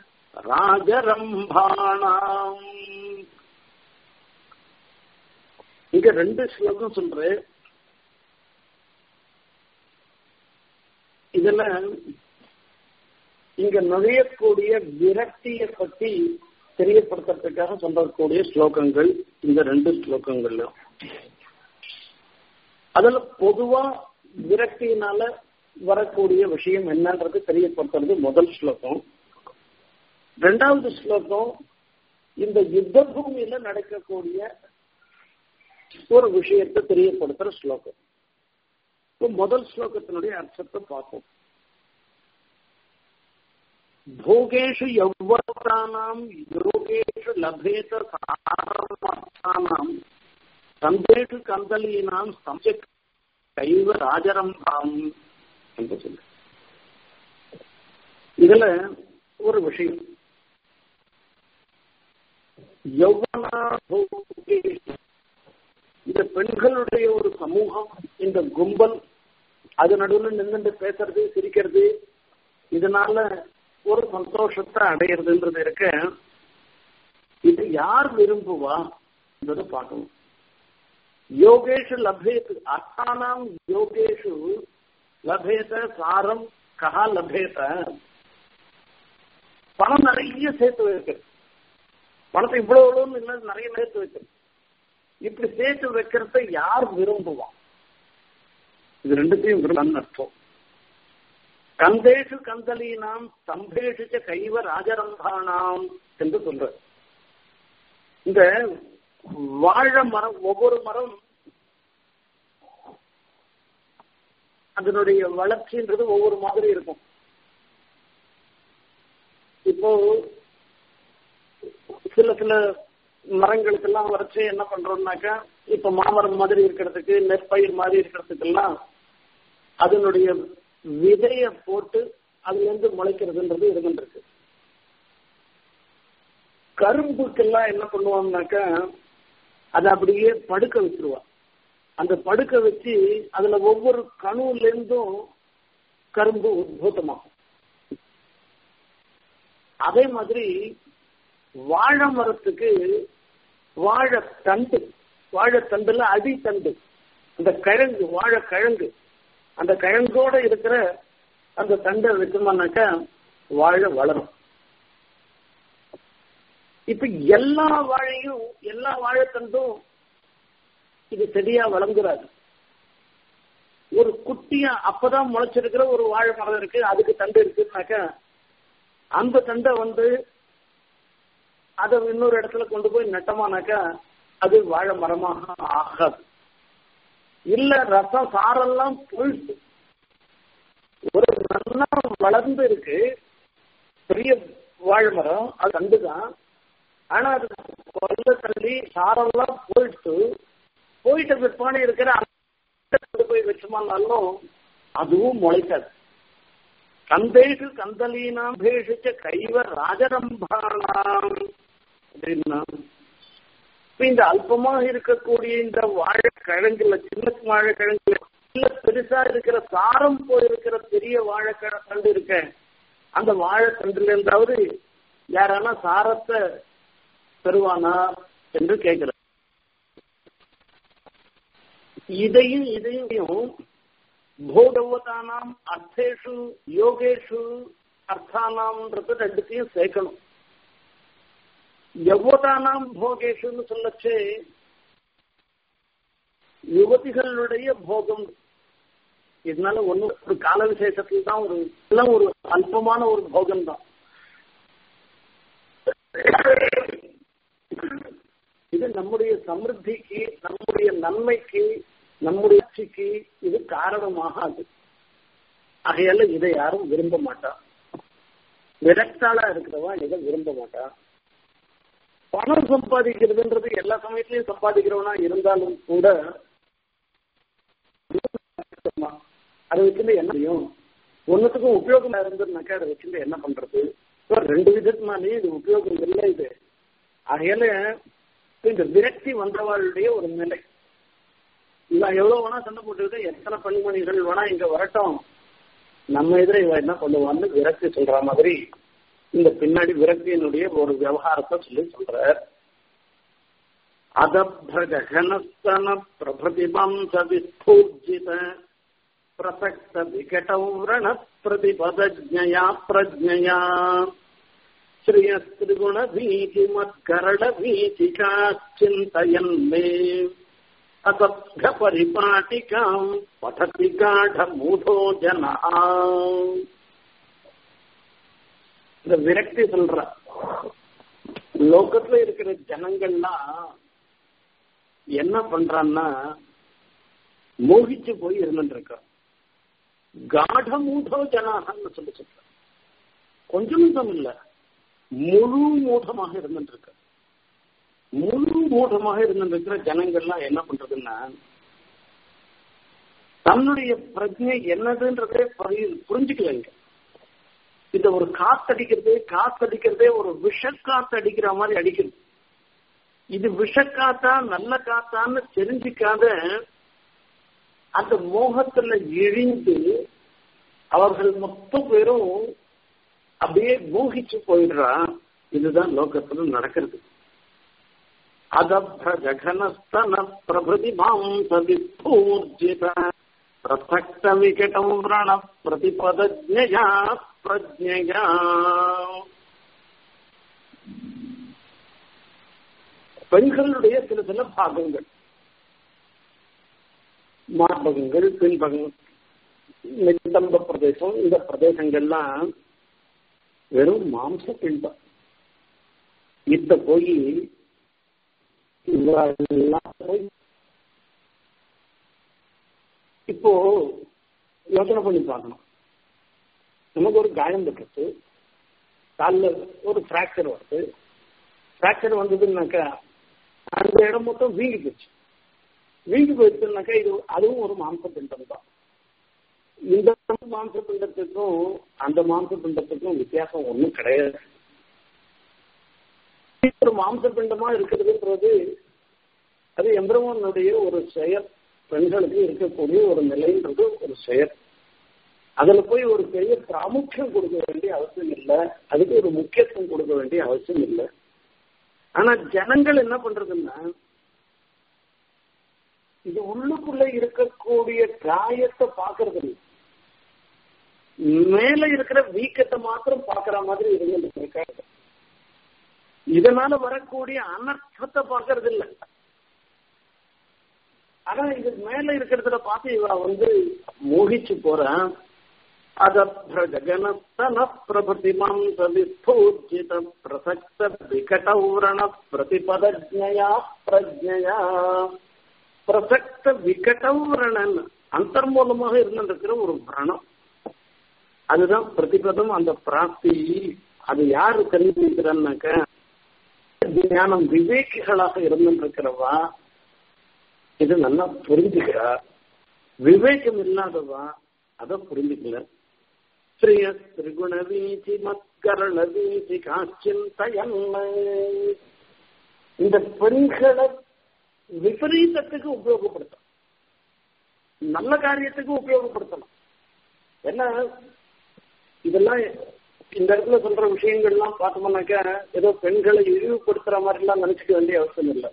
ராஜரம்பாணாம் இங்க ரெண்டு ஸ்லோகம் சொல்றேன் இதுல இங்க நுழையக்கூடிய விரக்தியை பத்தி தெரியப்படுத்துறதுக்காக சொல்லக்கூடிய ஸ்லோகங்கள் இந்த ரெண்டு ஸ்லோகங்கள்ல அதுல பொதுவா விரக்தியினால வரக்கூடிய விஷயம் என்னன்றது தெரியப்படுத்துறது முதல் ஸ்லோகம் ரெண்டாவது ஸ்லோகம் இந்த யுத்த பூமியில நடக்கக்கூடிய ஒரு விஷயத்தை தெரியப்படுத்துற ஸ்லோகம் இப்போ முதல் ஸ்லோகத்தினுடைய அர்த்தத்தை பார்ப்போம் भोगेषु यौवतानां योगेषु लभेत सारमर्थानां கந்தேஷு கந்தலீனாம் சம்சக் கைவ ராஜரம்பாம் என்று சொல்லு இதுல ஒரு விஷயம் யௌவனா இந்த பெண்களுடைய ஒரு சமூகம் இந்த கும்பல் அது நடுவில் நின்று பேசுறது சிரிக்கிறது இதனால ஒரு சந்தோஷத்தை அடையிறதுன்றது இருக்க இது யார் விரும்புவா என்பதை பார்க்கணும் யோகேஷு லபேத் அர்த்தானாம் யோகேஷு லபேத சாரம் கஹா லபேத பணம் நிறைய சேர்த்து வைக்கிறது பணத்தை இவ்வளவு இல்லை நிறைய சேர்த்து வைக்கிறது இப்படி சேர்த்து வைக்கிறத யார் விரும்புவான் இது ரெண்டுத்தையும் விரும்புன்னு அர்த்தம் கந்தேஷு கந்தலீனாம் ஸ்தம்பேஷு கைவ ராஜரம்பானாம் என்று சொல்ற இந்த வாழை மரம் ஒவ்வொரு மரம் அதனுடைய வளர்ச்சின்றது ஒவ்வொரு மாதிரி இருக்கும் இப்போ சில சில மரங்களுக்கெல்லாம் வரைச்சு என்ன பண்றோம்னாக்கா இப்ப மாமரம் மாதிரி இருக்கிறதுக்கு நெற்பயிர் மாதிரி இருக்கிறதுக்கெல்லாம் அதனுடைய விதைய போட்டு அதுல இருந்து முளைக்கிறதுன்றது இருந்துருக்கு கரும்புக்கெல்லாம் என்ன பண்ணுவாங்கனாக்கா அதை அப்படியே படுக்க வச்சிருவா அந்த படுக்க வச்சு அதுல ஒவ்வொரு கணுல இருந்தும் கரும்பு உத்பூத்தமாகும் அதே மாதிரி வாழை மரத்துக்கு வாழை தண்டு வாழைத்தண்டுல அடித்தண்டு அந்த கிழங்கு வாழை கிழங்கு அந்த கிழங்கோட இருக்கிற அந்த தண்டை வச்சோம்னாக்கா வாழை வளரும் இப்ப எல்லா வாழையும் எல்லா வாழைத்தண்டும் இது செடியா வளர்ந்துராது ஒரு குட்டியா அப்பதான் முளைச்சிருக்கிற ஒரு வாழை மரம் இருக்கு அதுக்கு தண்டு இருக்குன்னாக்கா அந்த தண்டை வந்து அதை இன்னொரு இடத்துல கொண்டு போய் நட்டமானாக்கா அது வாழை மரமாக ஆகாது இல்ல ரசம் சாரெல்லாம் போயிடுச்சு ஒரு நல்லா வளர்ந்து இருக்கு பெரிய வாழை மரம் அது தண்டுதான் ஆனா அது கொல்ல தள்ளி சாரெல்லாம் போயிடுச்சு போயிட்ட பிற்பாடு இருக்கிற கொண்டு போய் வச்சுமானாலும் அதுவும் முளைக்காது கந்தேஷு கந்தலீனாம் பேஷிச்ச கைவ ராஜரம்பானாம் அப்படின்னா இந்த அல்பமாக இருக்கக்கூடிய இந்த வாழைக்கிழங்குல சின்ன வாழைக்கிழங்குல இல்ல பெருசா இருக்கிற சாரம் போயிருக்கிற பெரிய வாழைக்கிழங்கு இருக்க அந்த வாழைத்தண்டுல இருந்தாவது யாரானா சாரத்தை பெறுவானா என்று கேட்கிறார் இதையும் இதையும் போகவதானாம் அர்த்தேஷு யோகேஷு அர்த்தானாம்ன்றது ரெண்டுத்தையும் சேர்க்கணும் யௌவதானாம் போகேஷுன்னு சொல்லச்சு யுவதிகளுடைய போகம் இதனால ஒண்ணு ஒரு கால விசேஷத்துல தான் ஒரு எல்லாம் ஒரு அல்பமான ஒரு போகம் தான் இது நம்முடைய சமிருத்திக்கு நம்முடைய நன்மைக்கு நம்முடைய ஆட்சிக்கு இது காரணமாகாது ஆகையால இதை யாரும் விரும்ப மாட்டா விரக்தாளா இருக்கிறவா இதை விரும்ப மாட்டா பணம் சம்பாதிக்கிறதுன்றது எல்லா சமயத்திலையும் சம்பாதிக்கிறவனா இருந்தாலும் கூட அதை வச்சுட்டு என்ன செய்யும் ஒன்னுத்துக்கும் உபயோகமா இருந்ததுனாக்கா அதை வச்சுட்டு என்ன பண்றது ரெண்டு விதத்தினாலேயும் இது உபயோகம் இல்லை இது ஆகையால இந்த விரக்தி வந்தவாளுடைய ஒரு நிலை இவன் எவ்வளவு வேணா சண்டை போட்டுக்கிட்டு எத்தனை பெண்மணிகள் வேணா இங்க வரட்டும் நம்ம எதிர இவன் என்ன பண்ணுவான்னு விரக்தி சொல்ற மாதிரி இந்த பின்னாடி விரக்தியினுடைய ஒரு விவகாரத்தை சொல்லி சொல்ற அதப்ரகனஸ்தன பிரபதிபம்ச விஸ்பூஜித பிரசக்த விகடௌ விரண பிரதிபதஜயா பிரஜயா ஸ்ரீயஸ்திரிகுண வீதி மத்கரட வீதிகா சிந்தயன் மே அசப்த பரிபாட்டிகாம் படதி காட மூடோ ஜனா இந்த விரக்தி சொல்ற லோகத்துல இருக்கிற ஜனங்கள்லாம் என்ன பண்றான்னா மோகிச்சு போய் இருந்துட்டு இருக்க காட மூடோ ஜனாகன்னு சொல்லி சொல்ற கொஞ்சம் இல்ல முழு மூடமாக இருந்துட்டு இருக்க முழு மூடமாக இருந்திருக்கிற ஜனங்கள்லாம் என்ன பண்றதுன்னா தன்னுடைய பிரஜை என்னதுன்றதே புரிஞ்சுக்கலைங்க இந்த ஒரு காத்தடிக்கிறது காத்தடிக்கிறதே ஒரு விஷ காத்து அடிக்கிற மாதிரி அடிக்கிறது இது விஷக்காத்தா நல்ல காத்தான்னு தெரிஞ்சுக்காத அந்த மோகத்துல இழிந்து அவர்கள் மொத்த பேரும் அப்படியே மோகிச்சு போயிடுறான் இதுதான் லோகத்துல நடக்கிறது அதப்ரஜகனஸ்தன பிரபதி மாம்ச விஸ்பூர்ஜித பிரசக்த விகடம் விரண பிரதிபதஜயா பிரஜயா பெண்களுடைய சில சில பாகங்கள் மார்பகங்கள் பின்பகம் நித்தம்ப பிரதேசம் இந்த பிரதேசங்கள்லாம் வெறும் மாம்ச பின்பம் இத்த போய் இப்போ யோசனை பண்ணி பார்க்கணும் நமக்கு ஒரு காயம் பட்டுருச்சு காலில் ஒரு ஃப்ராக்சர் வருது ஃப்ராக்சர் வந்ததுன்னாக்கா அந்த இடம் மொத்தம் வீங்கி போச்சு வீங்கி போயிடுச்சுனாக்கா இது அதுவும் ஒரு மாംസ பிண்டம் தான் இந்த மாംസ பிண்டத்துக்கும் அந்த மாംസ பிண்டத்துக்கும் வித்தியாசம் ஒன்றும் கிடையாது ஒரு மாംസ பிண்டமா இருக்கிறதுன்றது அது எம்பிரமனுடைய ஒரு செயல் பெண்களுக்கு இருக்கக்கூடிய ஒரு நிலைன்றது ஒரு செயல் அதுல போய் ஒரு பெரிய பிராமுக்கியம் கொடுக்க வேண்டிய அவசியம் இல்லை அதுக்கு ஒரு முக்கியத்துவம் கொடுக்க வேண்டிய அவசியம் இல்லை ஆனா ஜனங்கள் என்ன பண்றதுன்னா இது உள்ளுக்குள்ள இருக்கக்கூடிய காயத்தை பாக்குறது இல்லை மேல இருக்கிற வீக்கத்தை மாத்திரம் பாக்குற மாதிரி இருக்காங்க இதனால வரக்கூடிய அனர்த்தத்தை பாக்குறது இல்லை ஆனா இது மேல இருக்கிறதுல பார்த்து இவ வந்து மோகிச்சு போறான் அதப்ரஜகனத்தன பிரபுதிமாம் சவிஸ்பூஜித பிரசக்த விகடௌரண பிரதிபதஜயா பிரஜயா பிரசக்த விகடௌரணன் அந்தர்மூலமாக இருந்திருக்கிற ஒரு பிரணம் அதுதான் பிரதிபதம் அந்த பிராப்தி அது யாரு தெரிஞ்சுக்கிறான்னாக்க ஞானம் விவேகிகளாக இருந்திருக்கிறவா இது நல்லா புரிஞ்சுக்கிறா விவேகம் இல்லாதவா அத புரிஞ்சுக்கல ஸ்ரீய திரிகுண வீசி மத்கரண வீசி காச்சிந்தயன்ன இந்த பெண்களை விபரீதத்துக்கு உபயோகப்படுத்தணும் நல்ல காரியத்துக்கு உபயோகப்படுத்தணும் ஏன்னா இதெல்லாம் இந்த இடத்துல சொல்ற விஷயங்கள்லாம் பார்த்தோம்னாக்கா ஏதோ பெண்களை இழிவுபடுத்துற மாதிரிலாம் நினைச்சுக்க வேண்டிய அவசியம் இல்லை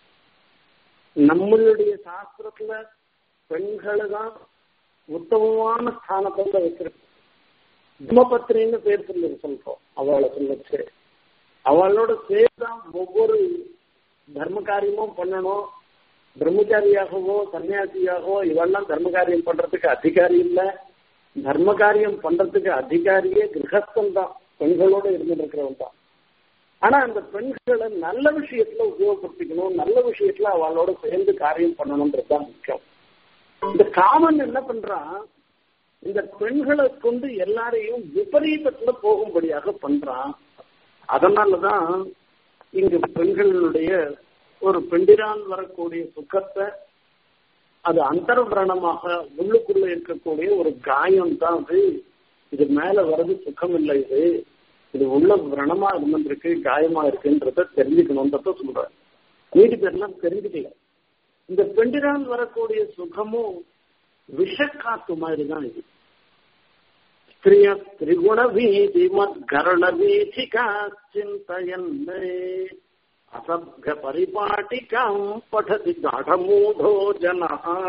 நம்மளுடைய சாஸ்திரத்துல பெண்களை தான் உத்தமமான ஸ்தானத்துல வச்சிருக்கு தர்மபத்ரின்னு பேர் சொல்லி சொல்றோம் அவளை சொல்லிச்சு அவளோட சேர்தான் ஒவ்வொரு தர்ம காரியமும் பண்ணணும் பிரம்மச்சாரியாகவோ சன்னியாசியாகவோ இவெல்லாம் தர்ம காரியம் பண்றதுக்கு அதிகாரி இல்லை தர்ம காரியம் பண்றதுக்கு அதிகாரியே கிரகஸ்தன் தான் பெண்களோட இருந்துட்டு இருக்கிறவன் தான் ஆனா அந்த பெண்களை நல்ல விஷயத்துல உபயோகப்படுத்திக்கணும் நல்ல விஷயத்துல அவளோட சேர்ந்து காரியம் பண்ணணும்ன்றது தான் முக்கியம் இந்த காமன் என்ன பண்றான் இந்த பெண்களை கொண்டு எல்லாரையும் விபரீதத்துல போகும்படியாக பண்றான் அதனாலதான் இங்கு பெண்களுடைய ஒரு பெண்டிரான் வரக்கூடிய சுகத்தை அது அந்தர்வரணமாக உள்ளுக்குள்ள இருக்கக்கூடிய ஒரு காயம் தான் அது இது மேல வர்றது சுகம் இல்லை இது இது உள்ள விரணமா இருந்திருக்கு காயமா இருக்குன்றத தெரிஞ்சுக்கணும்ன்றத சொல்ற மீதி பேர்லாம் தெரிஞ்சுக்கல இந்த பெண்டிரான் வரக்கூடிய சுகமும் விஷக்காத்து மாதிரி தான் இது ஸ்திரிய திரிகுண வீதி மத்கரண வீதிகா சிந்தயன்மே அசப்க பரிபாட்டிகாம் படதி காடமூடோ ஜன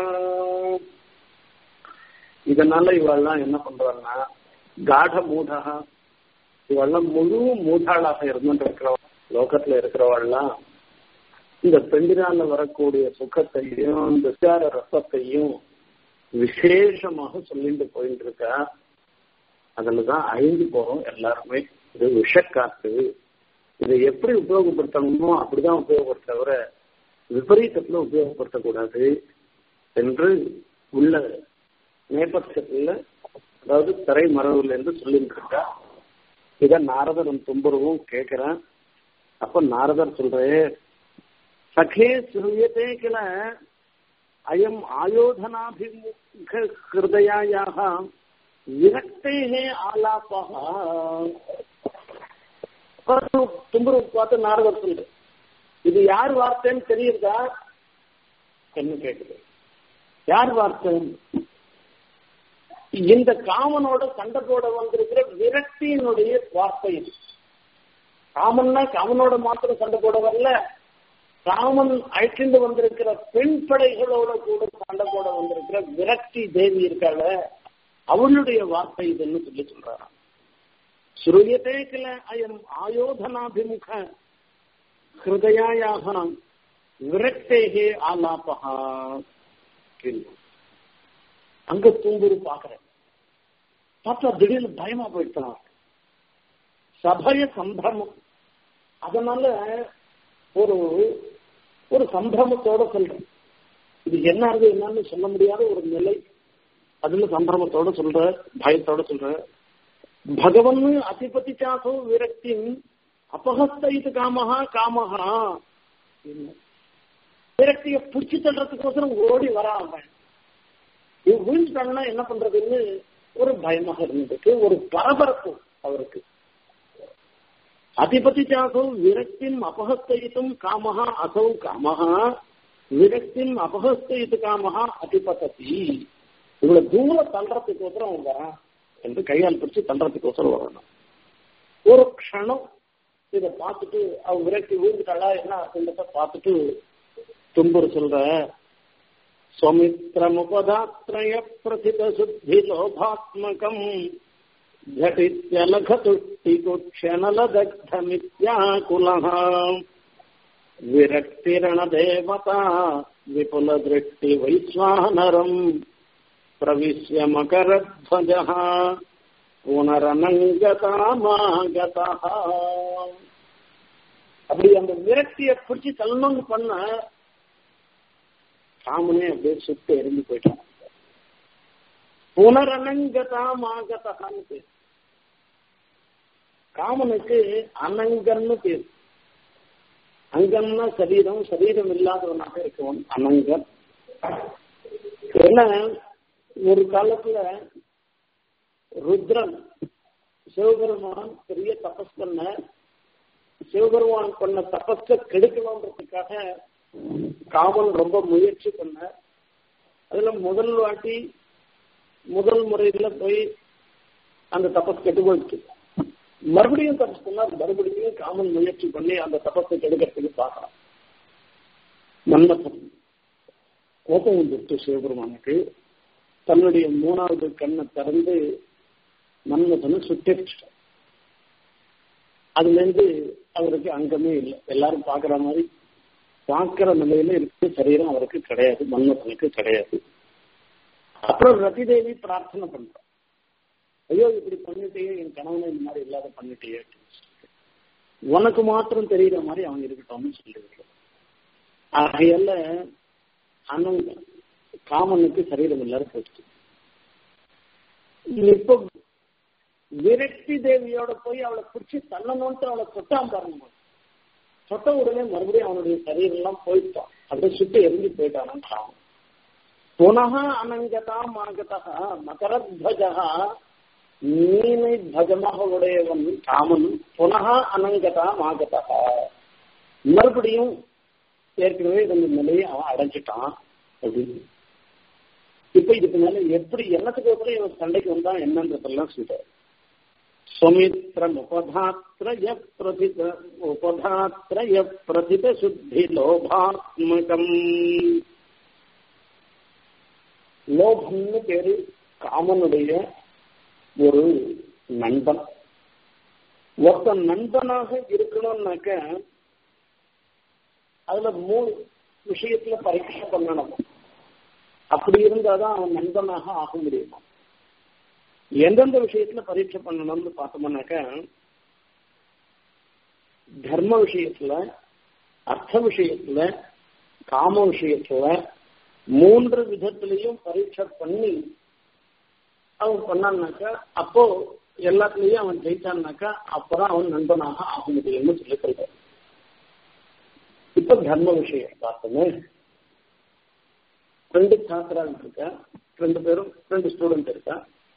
இதனால இவெல்லாம் என்ன பண்றாங்கன்னா காட மூடா இவெல்லாம் முழு மூடாளாக இருந்துட்டு இருக்கிறவங்க லோகத்துல இருக்கிறவெல்லாம் இந்த பெண்டிரால வரக்கூடிய சுகத்தையும் இந்த விசார ரசத்தையும் விசேஷமாக சொல்லிட்டு போயிட்டு இருக்கா அதுலதான் அழிஞ்சு போறோம் எல்லாருமே இது விஷக்காத்து இதை எப்படி உபயோகப்படுத்தணுமோ அப்படிதான் உபயோகப்படுத்த தவிர விபரீதத்துல உபயோகப்படுத்தக்கூடாது என்று உள்ள நேபட்சத்துல அதாவது திரை மரபுல இருந்து சொல்லிட்டு இருக்கா இத நாரதன் தும்புறவும் கேட்கிறேன் அப்ப நாரதர் சொல்றே சகே சுரியத்தே கிள அயம் ஆயோதனாபிமுக ஹிருதயாயாக விரக்தே ஆலாப்பா தும்புரு பார்த்து நாரதர் சொல்லு இது யார் வார்த்தைன்னு தெரியுதா என்ன கேக்குது யார் வார்த்தை இந்த காமனோட சண்டை போட வந்திருக்கிற விரக்தியினுடைய வார்த்தை இது காமன்னா காமனோட மாத்திரம் சண்டை போட வரல காமன் அழைச்சிட்டு வந்திருக்கிற பெண் படைகளோட கூட சண்டை போட வந்திருக்கிற விரக்தி தேவி இருக்காள அவளுடைய வார்த்தை இதுன்னு சொல்லி சொல்றாராம் ஸ்ரூயத்தே கிள அயம் ஆயோதனாபிமுக ஹிருதயாயாக விரக்தேகே ஆலாபகா அங்க தூங்குரு பாக்குறேன் பார்த்தா திடீர்னு பயமா போயிட்டான் சபய சம்பிரமம் அதனால ஒரு ஒரு சம்பிரமத்தோட சொல்றேன் இது என்ன ஆகுது என்னன்னு சொல்ல முடியாத ஒரு நிலை அதுல சம்பிரமத்தோட சொல்ற பயத்தோட சொல்ற பகவன் அதிபதி சாசோ விரக்தி அபகஸ்த இது காமஹா காமஹா விரக்தியை பிடிச்சி தள்ளுறதுக்கோசரம் ஓடி வரான் அவன் விழுந்துட்டான்னா என்ன பண்றதுன்னு ஒரு பயமாக இருந்ததுக்கு ஒரு பரபரப்பு அவருக்கு அதிபதி சாசோ விரக்திம் அபகஸ்தயித்தும் காமஹா அசௌ காமஹா விரக்திம் அபகஸ்தயித்து காமஹா அதிபதி இவ்வளவு தூரம் தள்ளுறதுக்கோசரம் அவன் வரான் என்று கையால் பிடிச்சு தள்ளுறதுக்கோசரம் வரணும் ஒரு க்ஷணம் இதை பார்த்துட்டு அவன் விரக்தி விழுந்துட்டாளா என்ன அப்படின்றத பார்த்துட்டு தும்புரு சொல்ற स्वमित्रमुपधात्रय प्रथितशुद्धिलोभात्मकम् झटित्यलघतुष्टिकुक्षणलदग्धमित्याकुलः विरक्तिरणदेवता विपुलदृष्टिवैश्वानरम् प्रविश्य मकरध्वजः புனரனங்கதாமாகதா அப்படி அந்த விரக்தியை பிடிச்சி தள்ளணும்னு பண்ண காமனே அப்படியே சுட்டு எரிஞ்சு போயிட்டான் புனரனங்கதாமாகதான்னு பேர் காமனுக்கு அனங்கன்னு பேர் அங்கம்னா சரீரம் சரீரம் இல்லாதவனாக இருக்கவன் அனங்கன் என்ன ஒரு காலத்துல ருத்ரன் சிவபெருமான் பெரிய தபஸ் பண்ண சிவபெருமான் பண்ண தபஸ கெடுக்கணுன்றதுக்காக காமன் ரொம்ப முயற்சி பண்ண அதுல முதல் வாட்டி முதல் முறையில போய் அந்த தபஸ் கெட்டு போயிடுச்சு மறுபடியும் தபஸ் பண்ணா மறுபடியும் காமன் முயற்சி பண்ணி அந்த தபஸை கெடுக்கிறதுக்கு பார்க்கலாம் மன்மதன் கோபம் வந்துட்டு சிவபெருமானுக்கு தன்னுடைய மூணாவது கண்ணை திறந்து மன்மதனை சுட்டிட்டார் அதுல இருந்து அவருக்கு அங்கமே இல்லை எல்லாரும் பாக்குற மாதிரி பார்க்கிற நிலையில இருக்கு சரீரம் அவருக்கு கிடையாது மன்மதனுக்கு கிடையாது அப்புறம் ரதி தேவி பிரார்த்தனை பண்றான் ஐயோ இப்படி பண்ணிட்டே என் கணவனை இந்த மாதிரி இல்லாத பண்ணிட்டே உனக்கு மாத்திரம் தெரியுற மாதிரி அவன் இருக்கட்டும்னு சொல்லியிருக்க ஆகையால அனங்க காமனுக்கு சரீரம் எல்லாரும் போச்சு இப்போ விரக்தி தேவியோட போய் அவளை பிடிச்சி தள்ளணும்ட்டு அவளை தொட்டான் பாருங்க தொட்ட உடனே மறுபடியும் அவனுடைய சரீரம் எல்லாம் போயிட்டான் அப்படியே சுட்டு எரிஞ்சு போயிட்டானான் காமன் புனக அனங்கதா மாகதா மகரத்வஜா மீனை துவஜமாக உடையவன் காமன் புனக அனங்கதா மாகதா மறுபடியும் ஏற்கனவே இந்த நிலையை அவன் அடைஞ்சிட்டான் அப்படின்னு இப்ப இதுக்கு மேல எப்படி என்னத்துக்கு எப்படி இவன் சண்டைக்கு வந்தான் என்னன்றதெல்லாம் சொல்றாரு சுமித்ரம் உபதாத்ரய பிரதித உபதாத்ரய பிரதித சுத்தி லோபாத்மகம் லோபம்னு பேரு காமனுடைய ஒரு நண்பன் ஒருத்தன் நண்பனாக இருக்கணும்னாக்க அதுல மூணு விஷயத்துல பரீட்சை பண்ணணும் அப்படி இருந்தாதான் அவன் நண்பனாக ஆக முடியுமா எந்தெந்த விஷயத்துல பரீட்சை பண்ணணும்னு பார்த்தோம்னாக்க தர்ம விஷயத்துல அர்த்த விஷயத்துல காம விஷயத்துல மூன்று விதத்திலையும் பரீட்சை பண்ணி அவன் பண்ணான்னாக்கா அப்போ எல்லாத்துலயும் அவன் ஜெயிச்சான்னாக்கா அப்பதான் அவன் நண்பனாக ஆக முடியும்னு சொல்லி சொல்றாரு இப்ப தர்ம விஷயம் பார்த்தோமே ரெண்டு சாஸ்திரால் இருக்கா ரெண்டு பேரும் ரெண்டு ஸ்டூடெண்ட் இருக்கா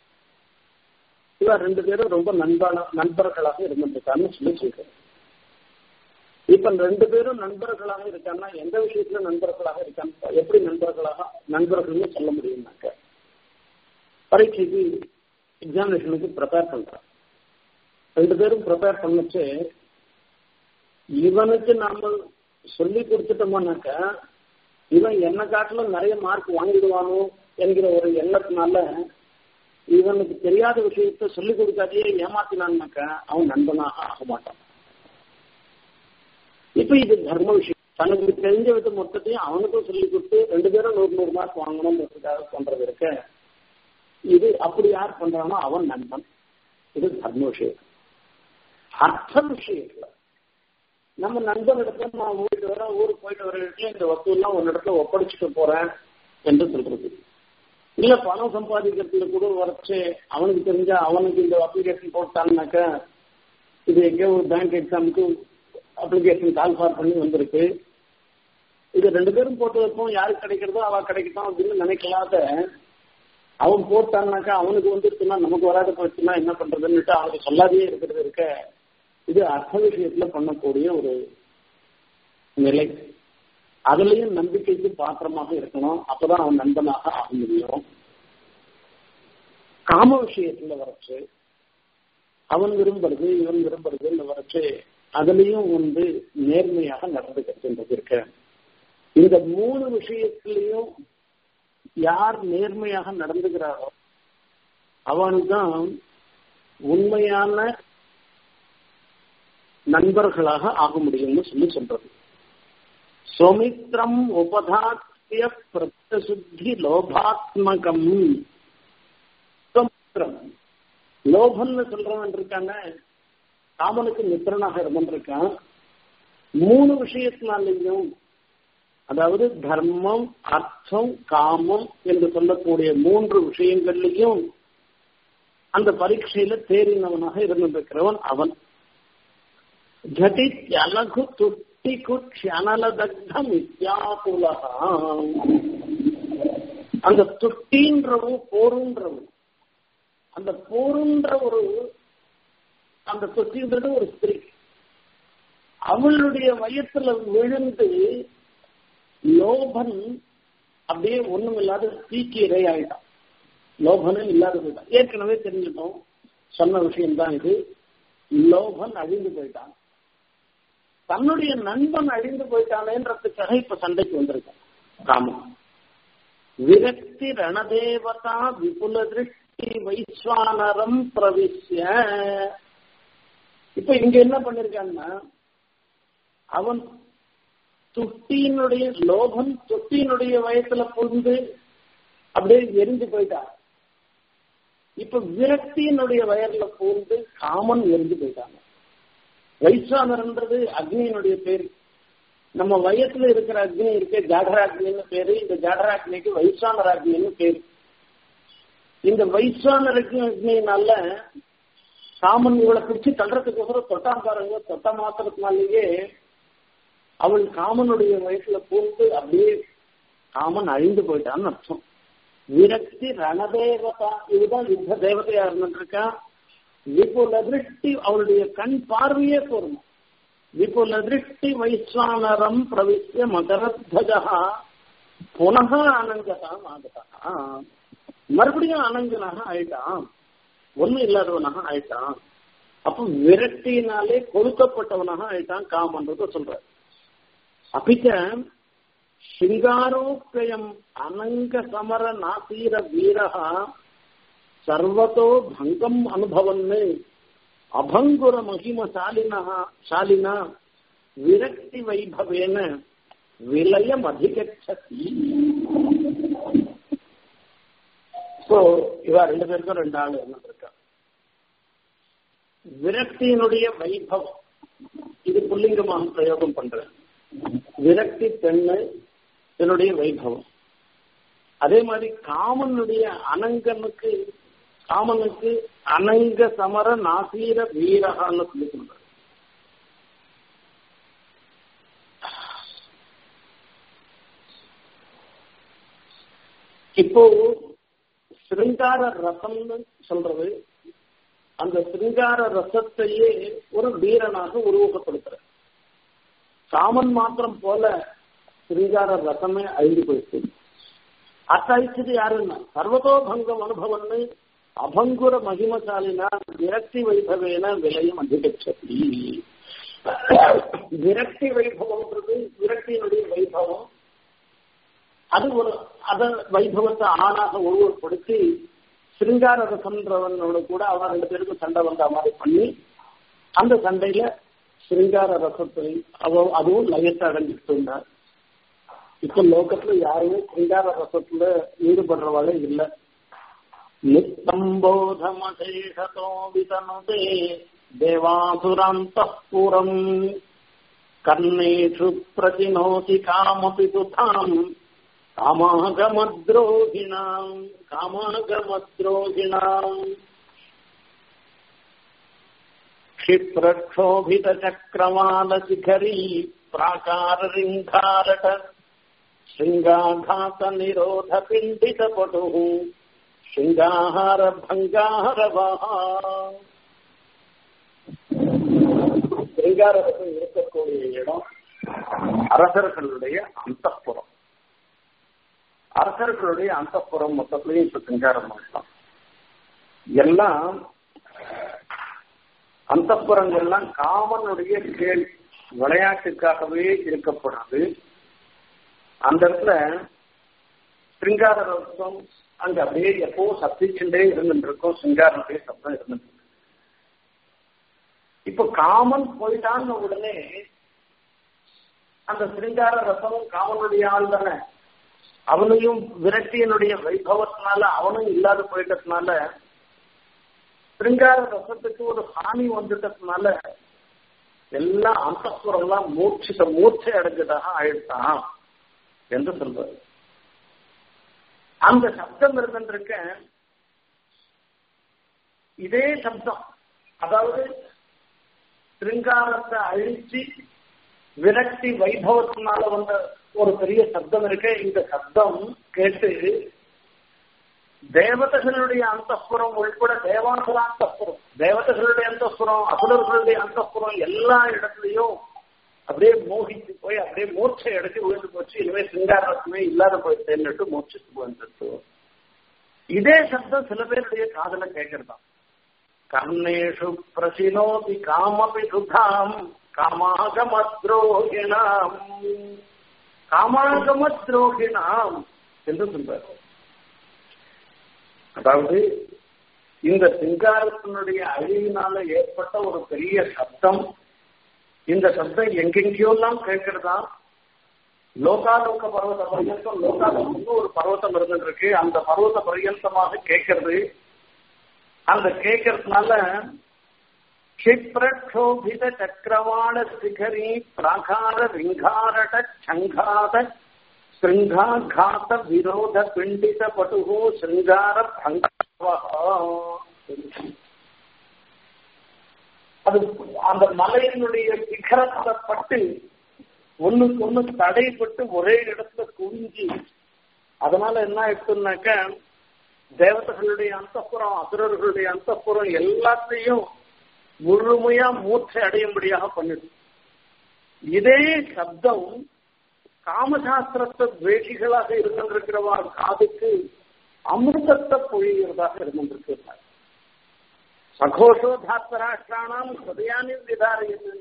இவ ரெண்டு பேரும் ரொம்ப நண்பான நண்பர்களாக இருந்திருக்கான்னு சொல்லி சொல்றேன் இப்ப ரெண்டு பேரும் நண்பர்களாக இருக்கான்னா எந்த விஷயத்துல நண்பர்களாக இருக்கான்னு எப்படி நண்பர்களாக நண்பர்கள்னு சொல்ல முடியும்னாக்க பரீட்சைக்கு எக்ஸாமினேஷனுக்கு ப்ரிப்பேர் பண்றான் ரெண்டு பேரும் ப்ரிப்பேர் பண்ணச்சு இவனுக்கு நாம சொல்லி கொடுத்துட்டோம்னாக்கா இவன் என்ன காட்டிலும் நிறைய மார்க் வாங்கிடுவானோ என்கிற ஒரு எண்ணத்தினால இவனுக்கு தெரியாத விஷயத்த சொல்லிக் கொடுக்காதையே ஏமாத்தினான்னாக்கா அவன் நண்பனாக ஆக மாட்டான் இப்ப இது தர்ம விஷயம் தனக்கு தெரிஞ்ச வித மொத்தத்தையும் அவனுக்கும் சொல்லி கொடுத்து ரெண்டு பேரும் நூறு நூறு மார்க் வாங்கணும்ன்றதுக்காக பண்றது இருக்க இது அப்படி யார் பண்றானோ அவன் நண்பன் இது தர்ம விஷயம் அர்த்த விஷயத்துல நம்ம நண்பன் இடத்துல நான் போயிட்டு வரேன் ஊருக்கு போயிட்டு வர இடத்துல இந்த வசூல்லாம் ஒரு இடத்துல ஒப்படைச்சிட்டு போறேன் என்று சொல்றது இல்ல பணம் சம்பாதிக்கிறதுல கூட வரைச்சு அவனுக்கு தெரிஞ்சா அவனுக்கு இந்த அப்ளிகேஷன் போட்டான்னாக்கா இது எங்கேயோ ஒரு பேங்க் எக்ஸாமுக்கு அப்ளிகேஷன் கால் ஃபார் பண்ணி வந்திருக்கு இது ரெண்டு பேரும் போட்டு வைப்போம் யாருக்கு கிடைக்கிறதோ அவ கிடைக்கட்டும் அப்படின்னு நினைக்கலாத அவன் போட்டான்னாக்கா அவனுக்கு வந்துருச்சுன்னா நமக்கு வராத போச்சுன்னா என்ன பண்றதுன்னுட்டு அவனுக்கு சொல்லாதே இருக்கிறது இருக்க இது அர்த்த விஷயத்துல பண்ணக்கூடிய ஒரு நிலை அதுலயும் நம்பிக்கைக்கு பாத்திரமாக இருக்கணும் அப்பதான் அவன் நண்பனாக ஆக முடியும் காம விஷயத்துல வரைச்சு அவன் விரும்புறது இவன் விரும்புறதுன்னு வரைச்சு அதுலயும் வந்து நேர்மையாக நடந்துக்கிறது இருக்க இந்த மூணு விஷயத்திலையும் யார் நேர்மையாக நடந்துகிறாரோ அவன்தான் உண்மையான நண்பர்களாக ஆக முடியும்னு சொல்லி சொல்றது சௌமித்ரம் உபதாத்திய பிரத்யசுத்தி லோபாத்மகம் சௌமித்ரம் லோபன்னு சொல்றவன் இருக்கான காமனுக்கு மித்திரனாக இருந்திருக்கான் மூணு விஷயத்தினாலையும் அதாவது தர்மம் அர்த்தம் காமம் என்று சொல்லக்கூடிய மூன்று விஷயங்கள்லையும் அந்த பரீட்சையில தேறினவனாக இருந்திருக்கிறவன் அவன் ஜடித்யலகு துட்டிக்கு க்ஷணலதக்தம் இத்தியாகுலகா அந்த துட்டின்றவும் போருன்றவும் அந்த போருன்ற ஒரு அந்த தொட்டின்றது ஒரு ஸ்திரீ அவளுடைய வயத்துல விழுந்து லோபன் அப்படியே ஒண்ணும் இல்லாத தீக்கு இரையாயிட்டான் லோபனும் இல்லாத போயிட்டான் ஏற்கனவே தெரிஞ்சிட்டோம் சொன்ன விஷயம்தான் இது லோபன் அழிந்து போயிட்டான் தன்னுடைய நண்பன் அழிந்து போயிட்டானேன்றதுக்காக இப்ப சண்டைக்கு வந்திருக்கான் காமம் விரக்தி ரணதேவதா விபுல திருஷ்டி வைஸ்வானரம் பிரவிஷ்ய இப்ப இங்க என்ன பண்ணிருக்கான்னா அவன் துட்டியினுடைய லோகம் தொட்டியினுடைய வயசுல புகுந்து அப்படியே எரிஞ்சு போயிட்டான் இப்ப விரக்தியினுடைய வயர்ல பூந்து காமன் எரிஞ்சு போயிட்டாங்க வைஸ்வானர்ன்றது அக்னியினுடைய பேர் நம்ம வயசுல இருக்கிற அக்னி இருக்க ஜாடராக்னின்னு பேரு இந்த ஜாடராக்னிக்கு வைஸ்வானர் அக்னின்னு பேரு இந்த வைஸ்வானர் அக்னினால காமன் இவளை பிடிச்சு தள்ளுறதுக்கோசரம் தொட்டான் பாருங்க தொட்ட மாத்திரத்தினாலேயே அவள் காமனுடைய வயசுல பூந்து அப்படியே காமன் அழிந்து போயிட்டான்னு அர்த்தம் விரக்தி ரணதேவதா இதுதான் யுத்த தேவதையா இருந்துருக்கா விபுல திருஷ்டி அவளுடைய கண் பார்வையே போறணும் விபுல திருஷ்டி வைஸ்வானரம் பிரவிஷ்ய மகரத்வஜா புனக அனங்கதா ஆகதா மறுபடியும் அனங்கனாக ஆயிட்டான் ஒண்ணும் இல்லாதவனாக ஆயிட்டான் அப்ப விரக்தியினாலே கொளுத்தப்பட்டவனாக ஆயிட்டான் காமன்றத சொல்ற அப்பிச்ச சிங்காரோப்பியம் அனங்க சமர நாசீர வீரகா சர்வத்தோ பங்கம் அனுபவன்னு அபங்குர மகிம சாலினா சாலினா விரக்தி வைபவேன விலயம் அதிகச்சதி ஸோ இவா ரெண்டு பேருக்கும் ரெண்டு ஆள் இருக்கா விரக்தியினுடைய வைபவம் இது புல்லிங்கமாக பிரயோகம் பண்றேன் விரக்தி பெண்ணு இதனுடைய வைபவம் அதே மாதிரி காமனுடைய அனங்கனுக்கு காமனுக்கு அனங்க சமர நாசீர வீரகான்னு சொல்லி சொல்ற இப்போ சிருங்கார ரசம்னு சொல்றது அந்த சிருங்கார ரசத்தையே ஒரு வீரனாக உருவகப்படுத்துற காமன் மாத்திரம் போல சிருங்கார ரசமே அழிந்து போயிடுச்சு அத்தாய்ச்சது யாருன்னா சர்வதோ பங்கம் அனுபவம்னு அபங்குர மகிமசாலினா விரக்தி வைபவேன விலையும் அதிகச்சதி விரக்தி வைபவம்ன்றது விரக்தியினுடைய வைபவம் அது ஒரு அத வைபவத்தை ஆணாக உருவப்படுத்தி சிருங்கார ரசம்ன்றவனோட கூட அவன் ரெண்டு பேருக்கும் சண்டை வந்த மாதிரி பண்ணி அந்த சண்டையில சிருங்கார ரசத்தை அவ அதுவும் லயத்தை அடைஞ்சிட்டு இருந்தார் இப்ப லோகத்துல யாருமே சிருங்கார ரசத்துல ஈடுபடுறவாளே இல்லை நித்தம்போதமசேஷதோ விதனுதே தேவாசுராந்தப்புரம் கர்ணேஷு பிரதினோதி காமபி சுதாம் காமாகமத்ரோகிணாம் காமாகமத்ரோகிணாம் क्षिप्रक्षोभितचक्रवालशिखरी प्राकाररिङ्घारट शृङ्गाघातनिरोधपिण्डितपटुः शृङ्गाहारभङ्गारवः சிங்காரத்தில் இருக்கக்கூடிய இடம் அரசர்களுடைய அந்தப்புறம் அரசர்களுடைய அந்தப்புறம் மொத்தத்திலையும் இப்ப சிங்காரம் பண்ணலாம் எல்லாம் அந்தப்புறங்கள்லாம் காமனுடைய கேள் விளையாட்டுக்காகவே இருக்கப்படாது அந்த இடத்துல சிங்கார ரசம் அங்க அப்படியே எப்பவும் சத்திச்சுட்டே இருந்துட்டு இருக்கும் சிங்காரனுடைய சப்தம் இருந்துட்டு இப்ப காமன் போயிட்டான்னு உடனே அந்த சிருங்கார ரசமும் காமனுடைய ஆள் தானே அவனையும் விரட்டியனுடைய வைபவத்தினால அவனும் இல்லாத போயிட்டதுனால சிருங்கார ரசத்துக்கு ஒரு ஹானி வந்துட்டதுனால எல்லாம் அந்தஸ்வரம் எல்லாம் மூர்ச்சித மூர்ச்சை அடைஞ்சதாக ஆயிடுத்தான் என்று சொல்றாரு அந்த சப்தம் இருந்திருக்க இதே சப்தம் அதாவது சிருங்காரத்தை அழிச்சு விரக்தி வைபவத்தினால வந்த ஒரு பெரிய சப்தம் இருக்கு இந்த சப்தம் கேட்டு தேவதைகளுடைய அந்தப்புறம் உள்பட தேவாசுர அந்தப்புறம் தேவதைகளுடைய அந்தப்புறம் அசுரர்களுடைய அந்தப்புறம் எல்லா இடத்துலயும் அப்படியே மோகிச்சு போய் அப்படியே மூர்ச்சை அடைச்சு விழுந்து போச்சு இனிமே சிங்காரத்துமே இல்லாத போய் சேர்ந்துட்டு மூர்ச்சித்து போயிட்டு இதே சப்தம் சில பேருடைய காதல கேட்கறதாம் கர்ணேஷு பிரசினோதி காமபி சுதாம் காமாகமத்ரோகிணாம் காமாகமத்ரோகிணாம் என்று சொல்றார் அதாவது இந்த சிங்காரத்தினுடைய அழிவினால ஏற்பட்ட ஒரு பெரிய சப்தம் இந்த சப்தம் எங்கெங்கேயோலாம் கேட்கிறதா லோகாலோக பர்வத பர்யந்தம் லோகாலோகம்னு ஒரு பர்வதம் இருந்துருக்கு அந்த பர்வத பர்யந்தமாக கேட்கறது அந்த கேட்கறதுனால क्षिप्रक्षोभित चक्रवाण शिखरी प्राकार रिंघारट छंघात श्रृंगाघात विरोध पिंडित पटु श्रृंगार அது அந்த மலையினுடைய சிகரத்தை பட்டு ஒண்ணுக்கு ஒண்ணு தடைப்பட்டு ஒரே இடத்துல குவிஞ்சு அதனால என்ன ஆயிடுச்சுனாக்க தேவதைகளுடைய அந்தப்புறம் அசுரர்களுடைய அந்தப்புறம் எல்லாத்தையும் முழுமையா மூச்சை அடையும்படியாக பண்ணிடும் இதே சப்தம் காமசாஸ்திரத்தை துவேஷிகளாக இருந்திருக்கிறவா காதுக்கு அமிர்தத்தை பொழிகிறதாக இருந்திருக்கிறார் சகோஷோ தாத்தராஷ்டிரானாம் ஹிருதயானி விதாரையில்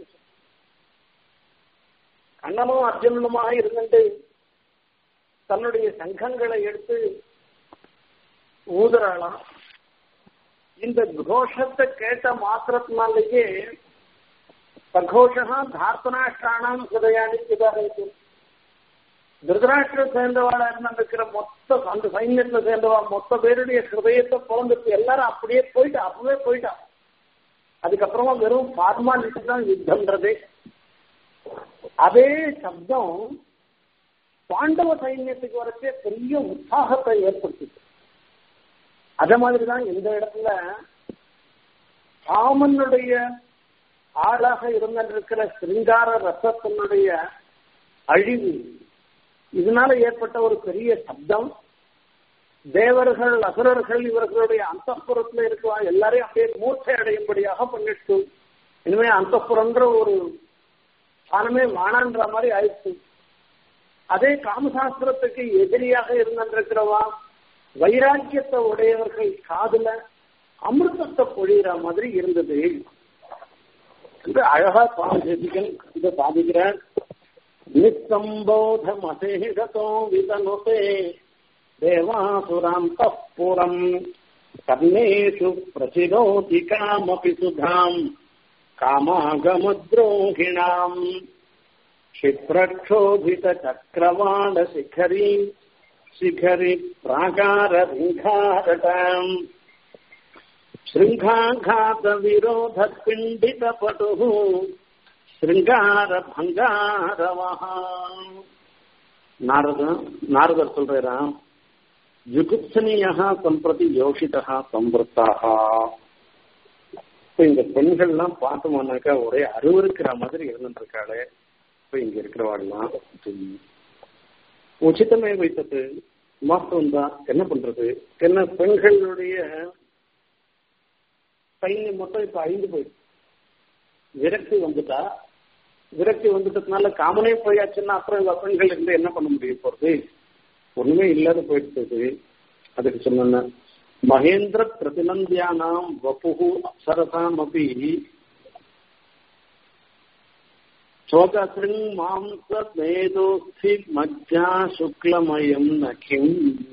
கண்ணனும் அர்ஜுனனுமாக இருந்துட்டு தன்னுடைய சங்கங்களை எடுத்து ஊதுறாளாம் இந்த கோஷத்தை கேட்ட மாத்திரத்தினாலேயே சகோஷா தார்த்தனாஷ்டானாம் ஹிருதயானி விதாரையில் திருதராஷ்டிர சேர்ந்தவாளா இருந்திருக்கிற மொத்த அந்த சைன்யத்துல சேர்ந்தவா மொத்த பேருடைய ஹிருதயத்தை பிறந்துட்டு எல்லாரும் அப்படியே போயிட்டா அப்பவே போயிட்டா அதுக்கப்புறமா வெறும் ஃபார்மாலிட்டி தான் யுத்தம்ன்றதே அதே சப்தம் பாண்டவ சைன்யத்துக்கு வரச்சே பெரிய உற்சாகத்தை ஏற்படுத்திச்சு அதே மாதிரிதான் இந்த இடத்துல ராமனுடைய ஆளாக இருந்திருக்கிற சிருங்கார ரசத்தினுடைய அழிவு இதனால ஏற்பட்ட ஒரு பெரிய சப்தம் தேவர்கள் அசுரர்கள் இவர்களுடைய அந்தப்புறத்துல இருக்கிற எல்லாரையும் அப்படியே மூர்ச்சை அடையும்படியாக பண்ணிட்டு இனிமே அந்தப்புறன்ற ஒரு ஸ்தானமே வானான்ற மாதிரி ஆயிடுச்சு அதே காமசாஸ்திரத்துக்கு எதிரியாக இருந்திருக்கிறவா வைராக்கியத்தை உடையவர்கள் காதுல அமிர்தத்தை பொழிகிற மாதிரி இருந்தது என்று அழகா சுவாமி தேசிகன் இதை சாதிக்கிறார் निस्सम्बोधमसेहतो वितनुते देवासुरान्तः पुरम् कर्णेषु प्रचिरोति कामपि सुधाम् कामागमद्रोहिणाम् क्षिप्रक्षोभितचक्रवाणशिखरी शिखरि प्राकाररिङ्घारटाम् शृङ्गाघातविरोधपिण्डितपटुः శృంగార భంగారవహ நாரதன் நாரதர் சொல்றாராம் ஜுகுப்சனியா சம்பிரதி யோஷிதா சம்பிரத்தாக இப்ப இந்த பெண்கள்லாம் பார்த்தோம்னாக்கா ஒரே அருவருக்கிற மாதிரி இருந்துட்டு இருக்காளே இப்ப இங்க இருக்கிறவாள்லாம் உச்சிதமே வைத்தது வாஸ்தவம் தான் என்ன பண்றது என்ன பெண்களுடைய சைன்யம் மொத்தம் இப்ப அழிந்து போயிடுச்சு விரக்தி வந்துட்டா விரக்தி வந்துட்டதுனால காமனே போயாச்சுன்னா அப்புறம் இந்த பெண்கள் இருந்து என்ன பண்ண முடியும் போறது ஒண்ணுமே இல்லாத போயிடுச்சு அதுக்கு சொன்ன மகேந்திர பிரதிநந்தியானாம் வபுகு அப்சரதாம் அப்படி சோகசிருங் மாம்ச மேதோஸ்தி மஜ்ஜா சுக்லமயம் நகிம்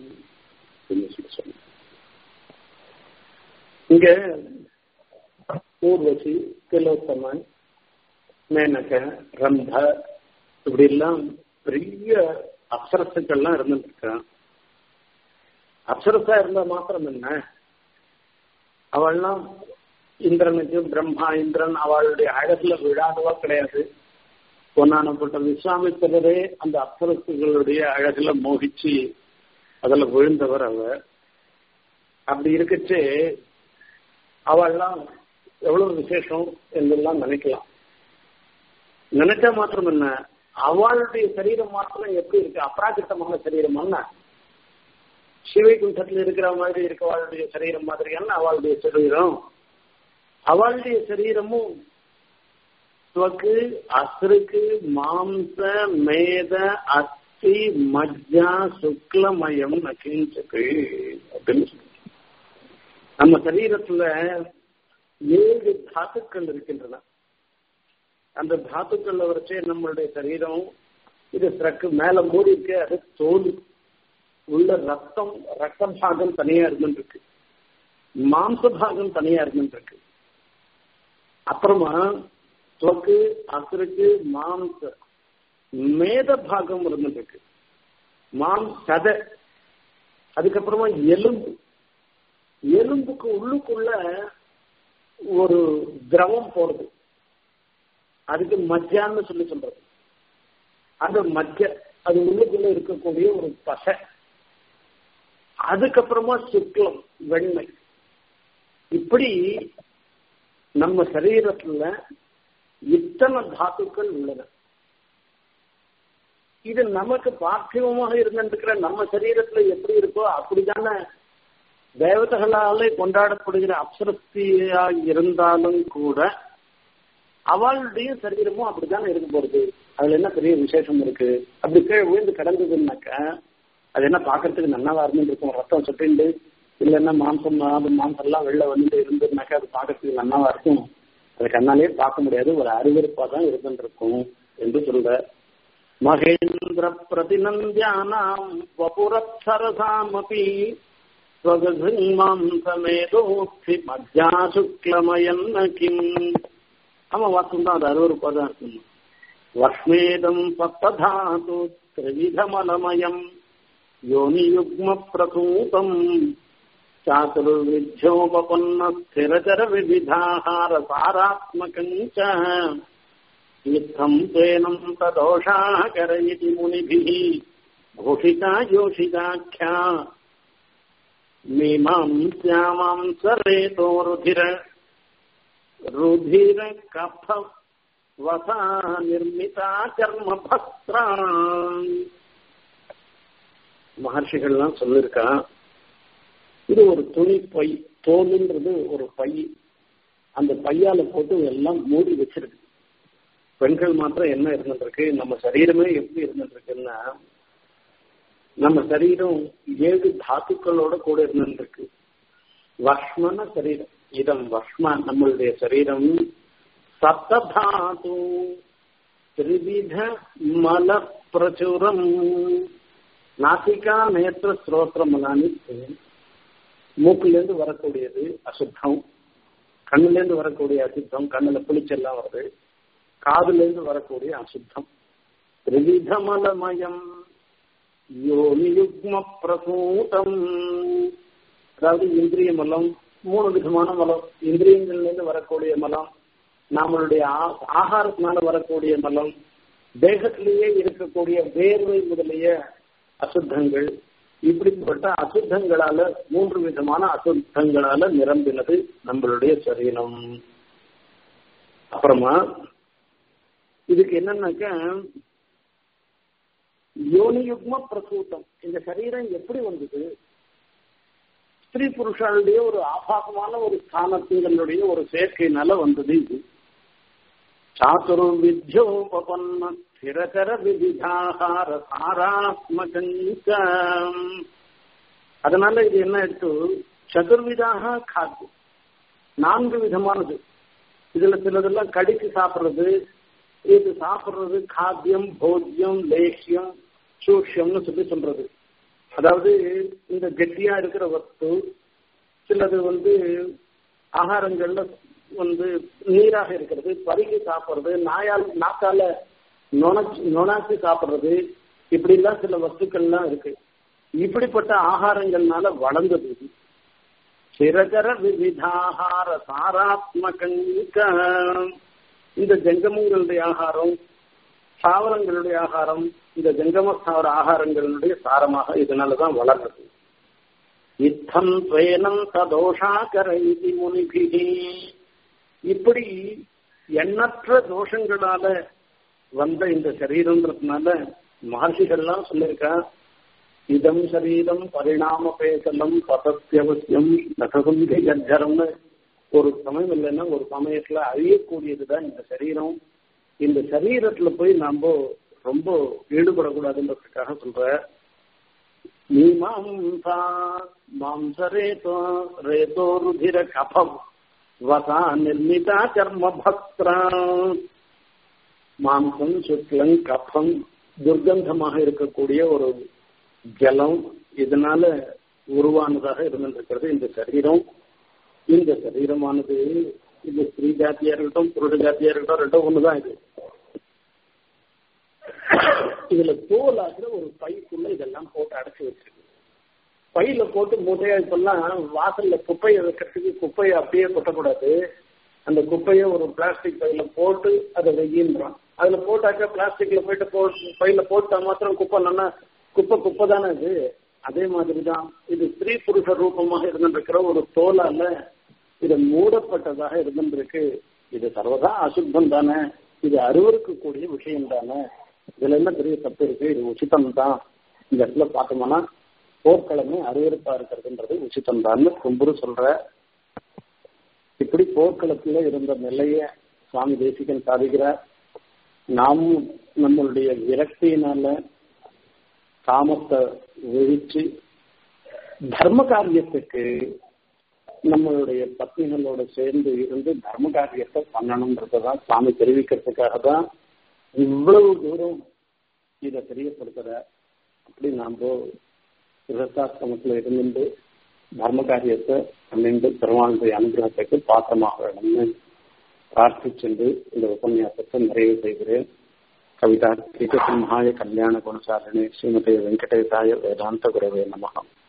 இங்க ஊர்வசி திலோத்தமன் மேனக ரம்ப இப்படி எல்லாம் பெரிய அப்சரசுக்கள்லாம் இருந்துட்டு இருக்கான் அப்சரசா இருந்தா மாத்திரம் என்ன அவள்லாம் இந்திரனுக்கு பிரம்மா இந்திரன் அவளுடைய அழகுல விழாதவா கிடையாது பொன்னானப்பட்ட விஸ்வாமித்திரரே அந்த அப்சரசுகளுடைய அழகுல மோகிச்சு அதுல விழுந்தவர் அவர் அப்படி இருக்கச்சே அவள்லாம் எவ்வளவு விசேஷம் என்றெல்லாம் நினைக்கலாம் நினைச்சா மாத்திரம் என்ன அவளுடைய சரீரம் மாத்திரம் எப்படி இருக்கு அப்ராகிருத்தமான சரீரம் என்ன சிவைகுண்டத்தில் இருக்கிற மாதிரி இருக்கவாளுடைய சரீரம் மாதிரியான அவளுடைய சரீரம் அவளுடைய சரீரமும் துவக்கு அசுருக்கு மாம்ச மேத அஸ்தி மஜ்ஜா சுக்லமயம் நகிஞ்சது அப்படின்னு சொல்லி நம்ம சரீரத்துல ஏழு தாத்துக்கள் இருக்கின்றன அந்த தாத்துக்கள்ல வச்சே நம்மளுடைய சரீரம் இது திறக்கு மேல மூடி இருக்கு அது தோல் உள்ள ரத்தம் ரத்த பாகம் தனியா இருந்துருக்கு மாம்ச பாகம் தனியா இருந்துருக்கு அப்புறமா தொக்கு அசுருக்கு மாம்ச மேத பாகம் இருந்துருக்கு மாம் சதை அதுக்கப்புறமா எலும்பு எலும்புக்கு உள்ளுக்குள்ள ஒரு திரவம் போறது அதுக்கு மஜ்ஜான்னு சொல்லி சொல்றது அந்த மஜ்ஜ அது உள்ளுக்குள்ள இருக்கக்கூடிய ஒரு பசை அதுக்கப்புறமா சுக்லம் வெண்மை இப்படி நம்ம சரீரத்துல இத்தனை தாத்துக்கள் உள்ளன இது நமக்கு பார்த்திவமாக இருந்திருக்கிற நம்ம சரீரத்துல எப்படி இருக்கோ அப்படித்தானே தேவதைகளாலே கொண்டாடப்படுகிற அப்சரஸ்தியா இருந்தாலும் கூட அவளுடைய சரீரமும் அப்படித்தானே இருக்க போறது அதுல என்ன பெரிய விசேஷம் இருக்கு அப்படி கீழே விழுந்து கிடந்ததுன்னாக்க அது என்ன பாக்குறதுக்கு நன்னாவா இருந்து இருக்கும் ரத்தம் சுட்டிண்டு இல்லைன்னா மாம்சம் அது மாம்சம் எல்லாம் வெளில வந்து இருந்ததுனாக்கா அது பாக்குறதுக்கு நன்னாவா இருக்கும் அது கண்ணாலே பார்க்க முடியாது ஒரு அருவருப்பா தான் இருந்துருக்கும் என்று சொல்ற மகேந்திர பிரதிநந்தியானாம் வபுரப்சரசாமபி மாம்சமேதோஸ்தி மத்தியா சுக்லமயன்ன கிம் ஆமா வாசம் தான் அது அருவருப்பா தான் இருக்கும் வஷ்மேதம் சப்ததாது திரிவிதமலமயம் யோனியுக்ம பிரசூதம் चातुर्विध्योपपन्न स्थिरचर विविधाहार सारात्मकञ्च इत्थम् त्वेनम् तदोषाः कर इति मुनिभिः घोषिता योषिताख्या मीमांस्यामाम् सरेतो रुधिर रुधिर कफ वसा निर्मिता चर्मभस्त्रा மகர்ஷிகள்லாம் சொல்லியிருக்கா இது ஒரு துணி பை தோலுன்றது ஒரு பை அந்த பையால போட்டு எல்லாம் மூடி வச்சிருக்கு பெண்கள் மாத்திரம் என்ன இருந்துருக்கு நம்ம சரீரமே எப்படி இருந்துருக்குன்னா நம்ம சரீரம் ஏழு தாத்துக்களோட கூட இருந்துருக்கு வஷ்மன சரீரம் இதம் வஷ்ம நம்மளுடைய சரீரம் சப்ததாது திரிவித மல பிரச்சுரம் நாசிகா நேத்திர ஸ்ரோத்திர மலானி மூக்குலேருந்து வரக்கூடியது அசுத்தம் கண்ணுலேருந்து வரக்கூடிய அசுத்தம் கண்ணுல புளிச்செல்லாம் வருது காதுலேருந்து வரக்கூடிய அசுத்தம் திரிவிதமலமயம் யோனியுக்ம பிரசூதம் அதாவது இந்திரிய மலம் மூணு விதமான மலம் இந்திரியங்கள்லேருந்து வரக்கூடிய மலம் நம்மளுடைய ஆகாரத்தினால வரக்கூடிய மலம் தேகத்திலேயே இருக்கக்கூடிய வேர்வை முதலிய அசுத்தங்கள் இப்படிப்பட்ட அசுத்தங்களால மூன்று விதமான அசுத்தங்களால நிரம்பினது நம்மளுடைய சரீரம் அப்புறமா இதுக்கு என்னன்னாக்க யோனியுக்ம பிரசூத்தம் இந்த சரீரம் எப்படி வந்தது ஸ்திரீ புருஷனுடைய ஒரு ஆபாசமான ஒரு ஸ்தானத்தினுடைய ஒரு சேர்க்கையினால வந்தது இது சாதுர்வித்யோபன்ன ஸ்திரகர விவிதாகார சாராத்மகம் அதனால இது என்ன எடுத்து சதுர்விதாக காத்து நான்கு விதமானது இதுல சிலதெல்லாம் கடிச்சு சாப்பிடுறது இது சாப்பிடுறது காத்தியம் போத்தியம் லேசியம் சூஷ்யம்னு சொல்லி சொல்றது அதாவது இந்த கெட்டியா இருக்கிற வஸ்து சிலது வந்து ஆகாரங்கள்ல வந்து நீராக இருக்கிறது பருகி சாப்பிடுறது நாயால் நாக்கால நுணச்சி நுணாச்சி சாப்பிடுறது இப்படிலாம் சில வஸ்துக்கள்லாம் இருக்கு இப்படிப்பட்ட ஆகாரங்கள்னால வளர்ந்தது இது சிறகர விவிதாகார சாராத்மகங்க இந்த ஜங்கமங்களுடைய ஆகாரம் தாவரங்களுடைய ஆகாரம் இந்த ஜங்கம தாவர ஆகாரங்களுடைய சாரமாக இதனாலதான் வளர்றது இத்தம் துவேனம் சதோஷாகர இது முனிபிகி இப்படி எண்ணற்ற தோஷங்களால வந்த இந்த சரீரம்ன்றதுனால மகர்ஷிகள்லாம் சொல்லியிருக்கா இதம் சரீரம் பரிணாம பேசலம் பதத்தியவசியம் நககுந்தரம்னு ஒரு சமயம் இல்லைன்னா ஒரு சமயத்துல அழியக்கூடியதுதான் இந்த சரீரம் இந்த சரீரத்துல போய் நாம ரொம்ப ஈடுபடக்கூடாதுன்றதுக்காக சொல்ற மீமாம்சா மாம்ச ரேதோ ரேதோ ருதிர கபம் வசா நிர்மிதா கர்ம பக்திரா மாம்சம் சுக்லம் கஃபம் துர்கந்தமாக இருக்கக்கூடிய ஒரு ஜலம் இதனால உருவானதாக இருந்திருக்கிறது இந்த சரீரம் இந்த சரீரமானது இந்த ஸ்திரீ ஜாத்தியா இருக்கட்டும் புருட ஜாத்தியா இருக்கட்டும் ரெண்டும் ஒண்ணுதான் இது இதுல தோலாகிற ஒரு பைக்குள்ள இதெல்லாம் போட்டு அடைச்சு வச்சிருக்கு பையில போட்டு மூட்டையா இப்பெல்லாம் வாசல்ல குப்பையை வைக்கிறதுக்கு குப்பையை அப்படியே கொட்டக்கூடாது அந்த குப்பையை ஒரு பிளாஸ்டிக் பையில போட்டு அதை வெயின்றான் அதுல போட்டாக்க பிளாஸ்டிக்ல போயிட்டு போ பையில போட்டா மாத்திரம் குப்பை இல்லைன்னா குப்பை குப்பை தானே இது அதே மாதிரிதான் இது ஸ்திரீ புருஷ ரூபமாக இருந்திருக்கிற ஒரு தோலால இது மூடப்பட்டதாக இருந்திருக்கு இது சர்வதா அசுத்தம் தானே இது அருவருக்கக்கூடிய விஷயம் தானே இதுல என்ன பெரிய தப்பு இருக்கு இது உச்சிதம் தான் இந்த இடத்துல பார்த்தோம்னா போர்க்களமே அருவருப்பா இருக்கிறதுன்றது உச்சிதம் தான் கும்புரு சொல்ற இப்படி போர்க்களத்துல இருந்த நிலைய சுவாமி தேசிகன் சாதிக்கிறார் நாமும் நம்மளுடைய விரக்தியினால காமத்தை ஒழிச்சு தர்ம காரியத்துக்கு நம்மளுடைய பத்னிகளோட சேர்ந்து இருந்து தர்ம காரியத்தை பண்ணணும்ன்றதான் சுவாமி தெரிவிக்கிறதுக்காக தான் இவ்வளவு தூரம் இதை தெரியப்படுத்துற அப்படி நாம கிரகஸ்தாசிரமத்துல இருந்துட்டு தர்ம காரியத்தை பண்ணிட்டு பெருமாளுடைய அனுகிரகத்துக்கு பாத்திரமாக வேணும்னு பிரார்த்திச்சென்று இந்த உபன்யாசத்தை நிறைவு செய்கிறேன் கவிதா சிம்ஹாய கல்யாண குணசாரணி ஸ்ரீமதி வெங்கடேசாய வேதாந்த குரவே நமகம்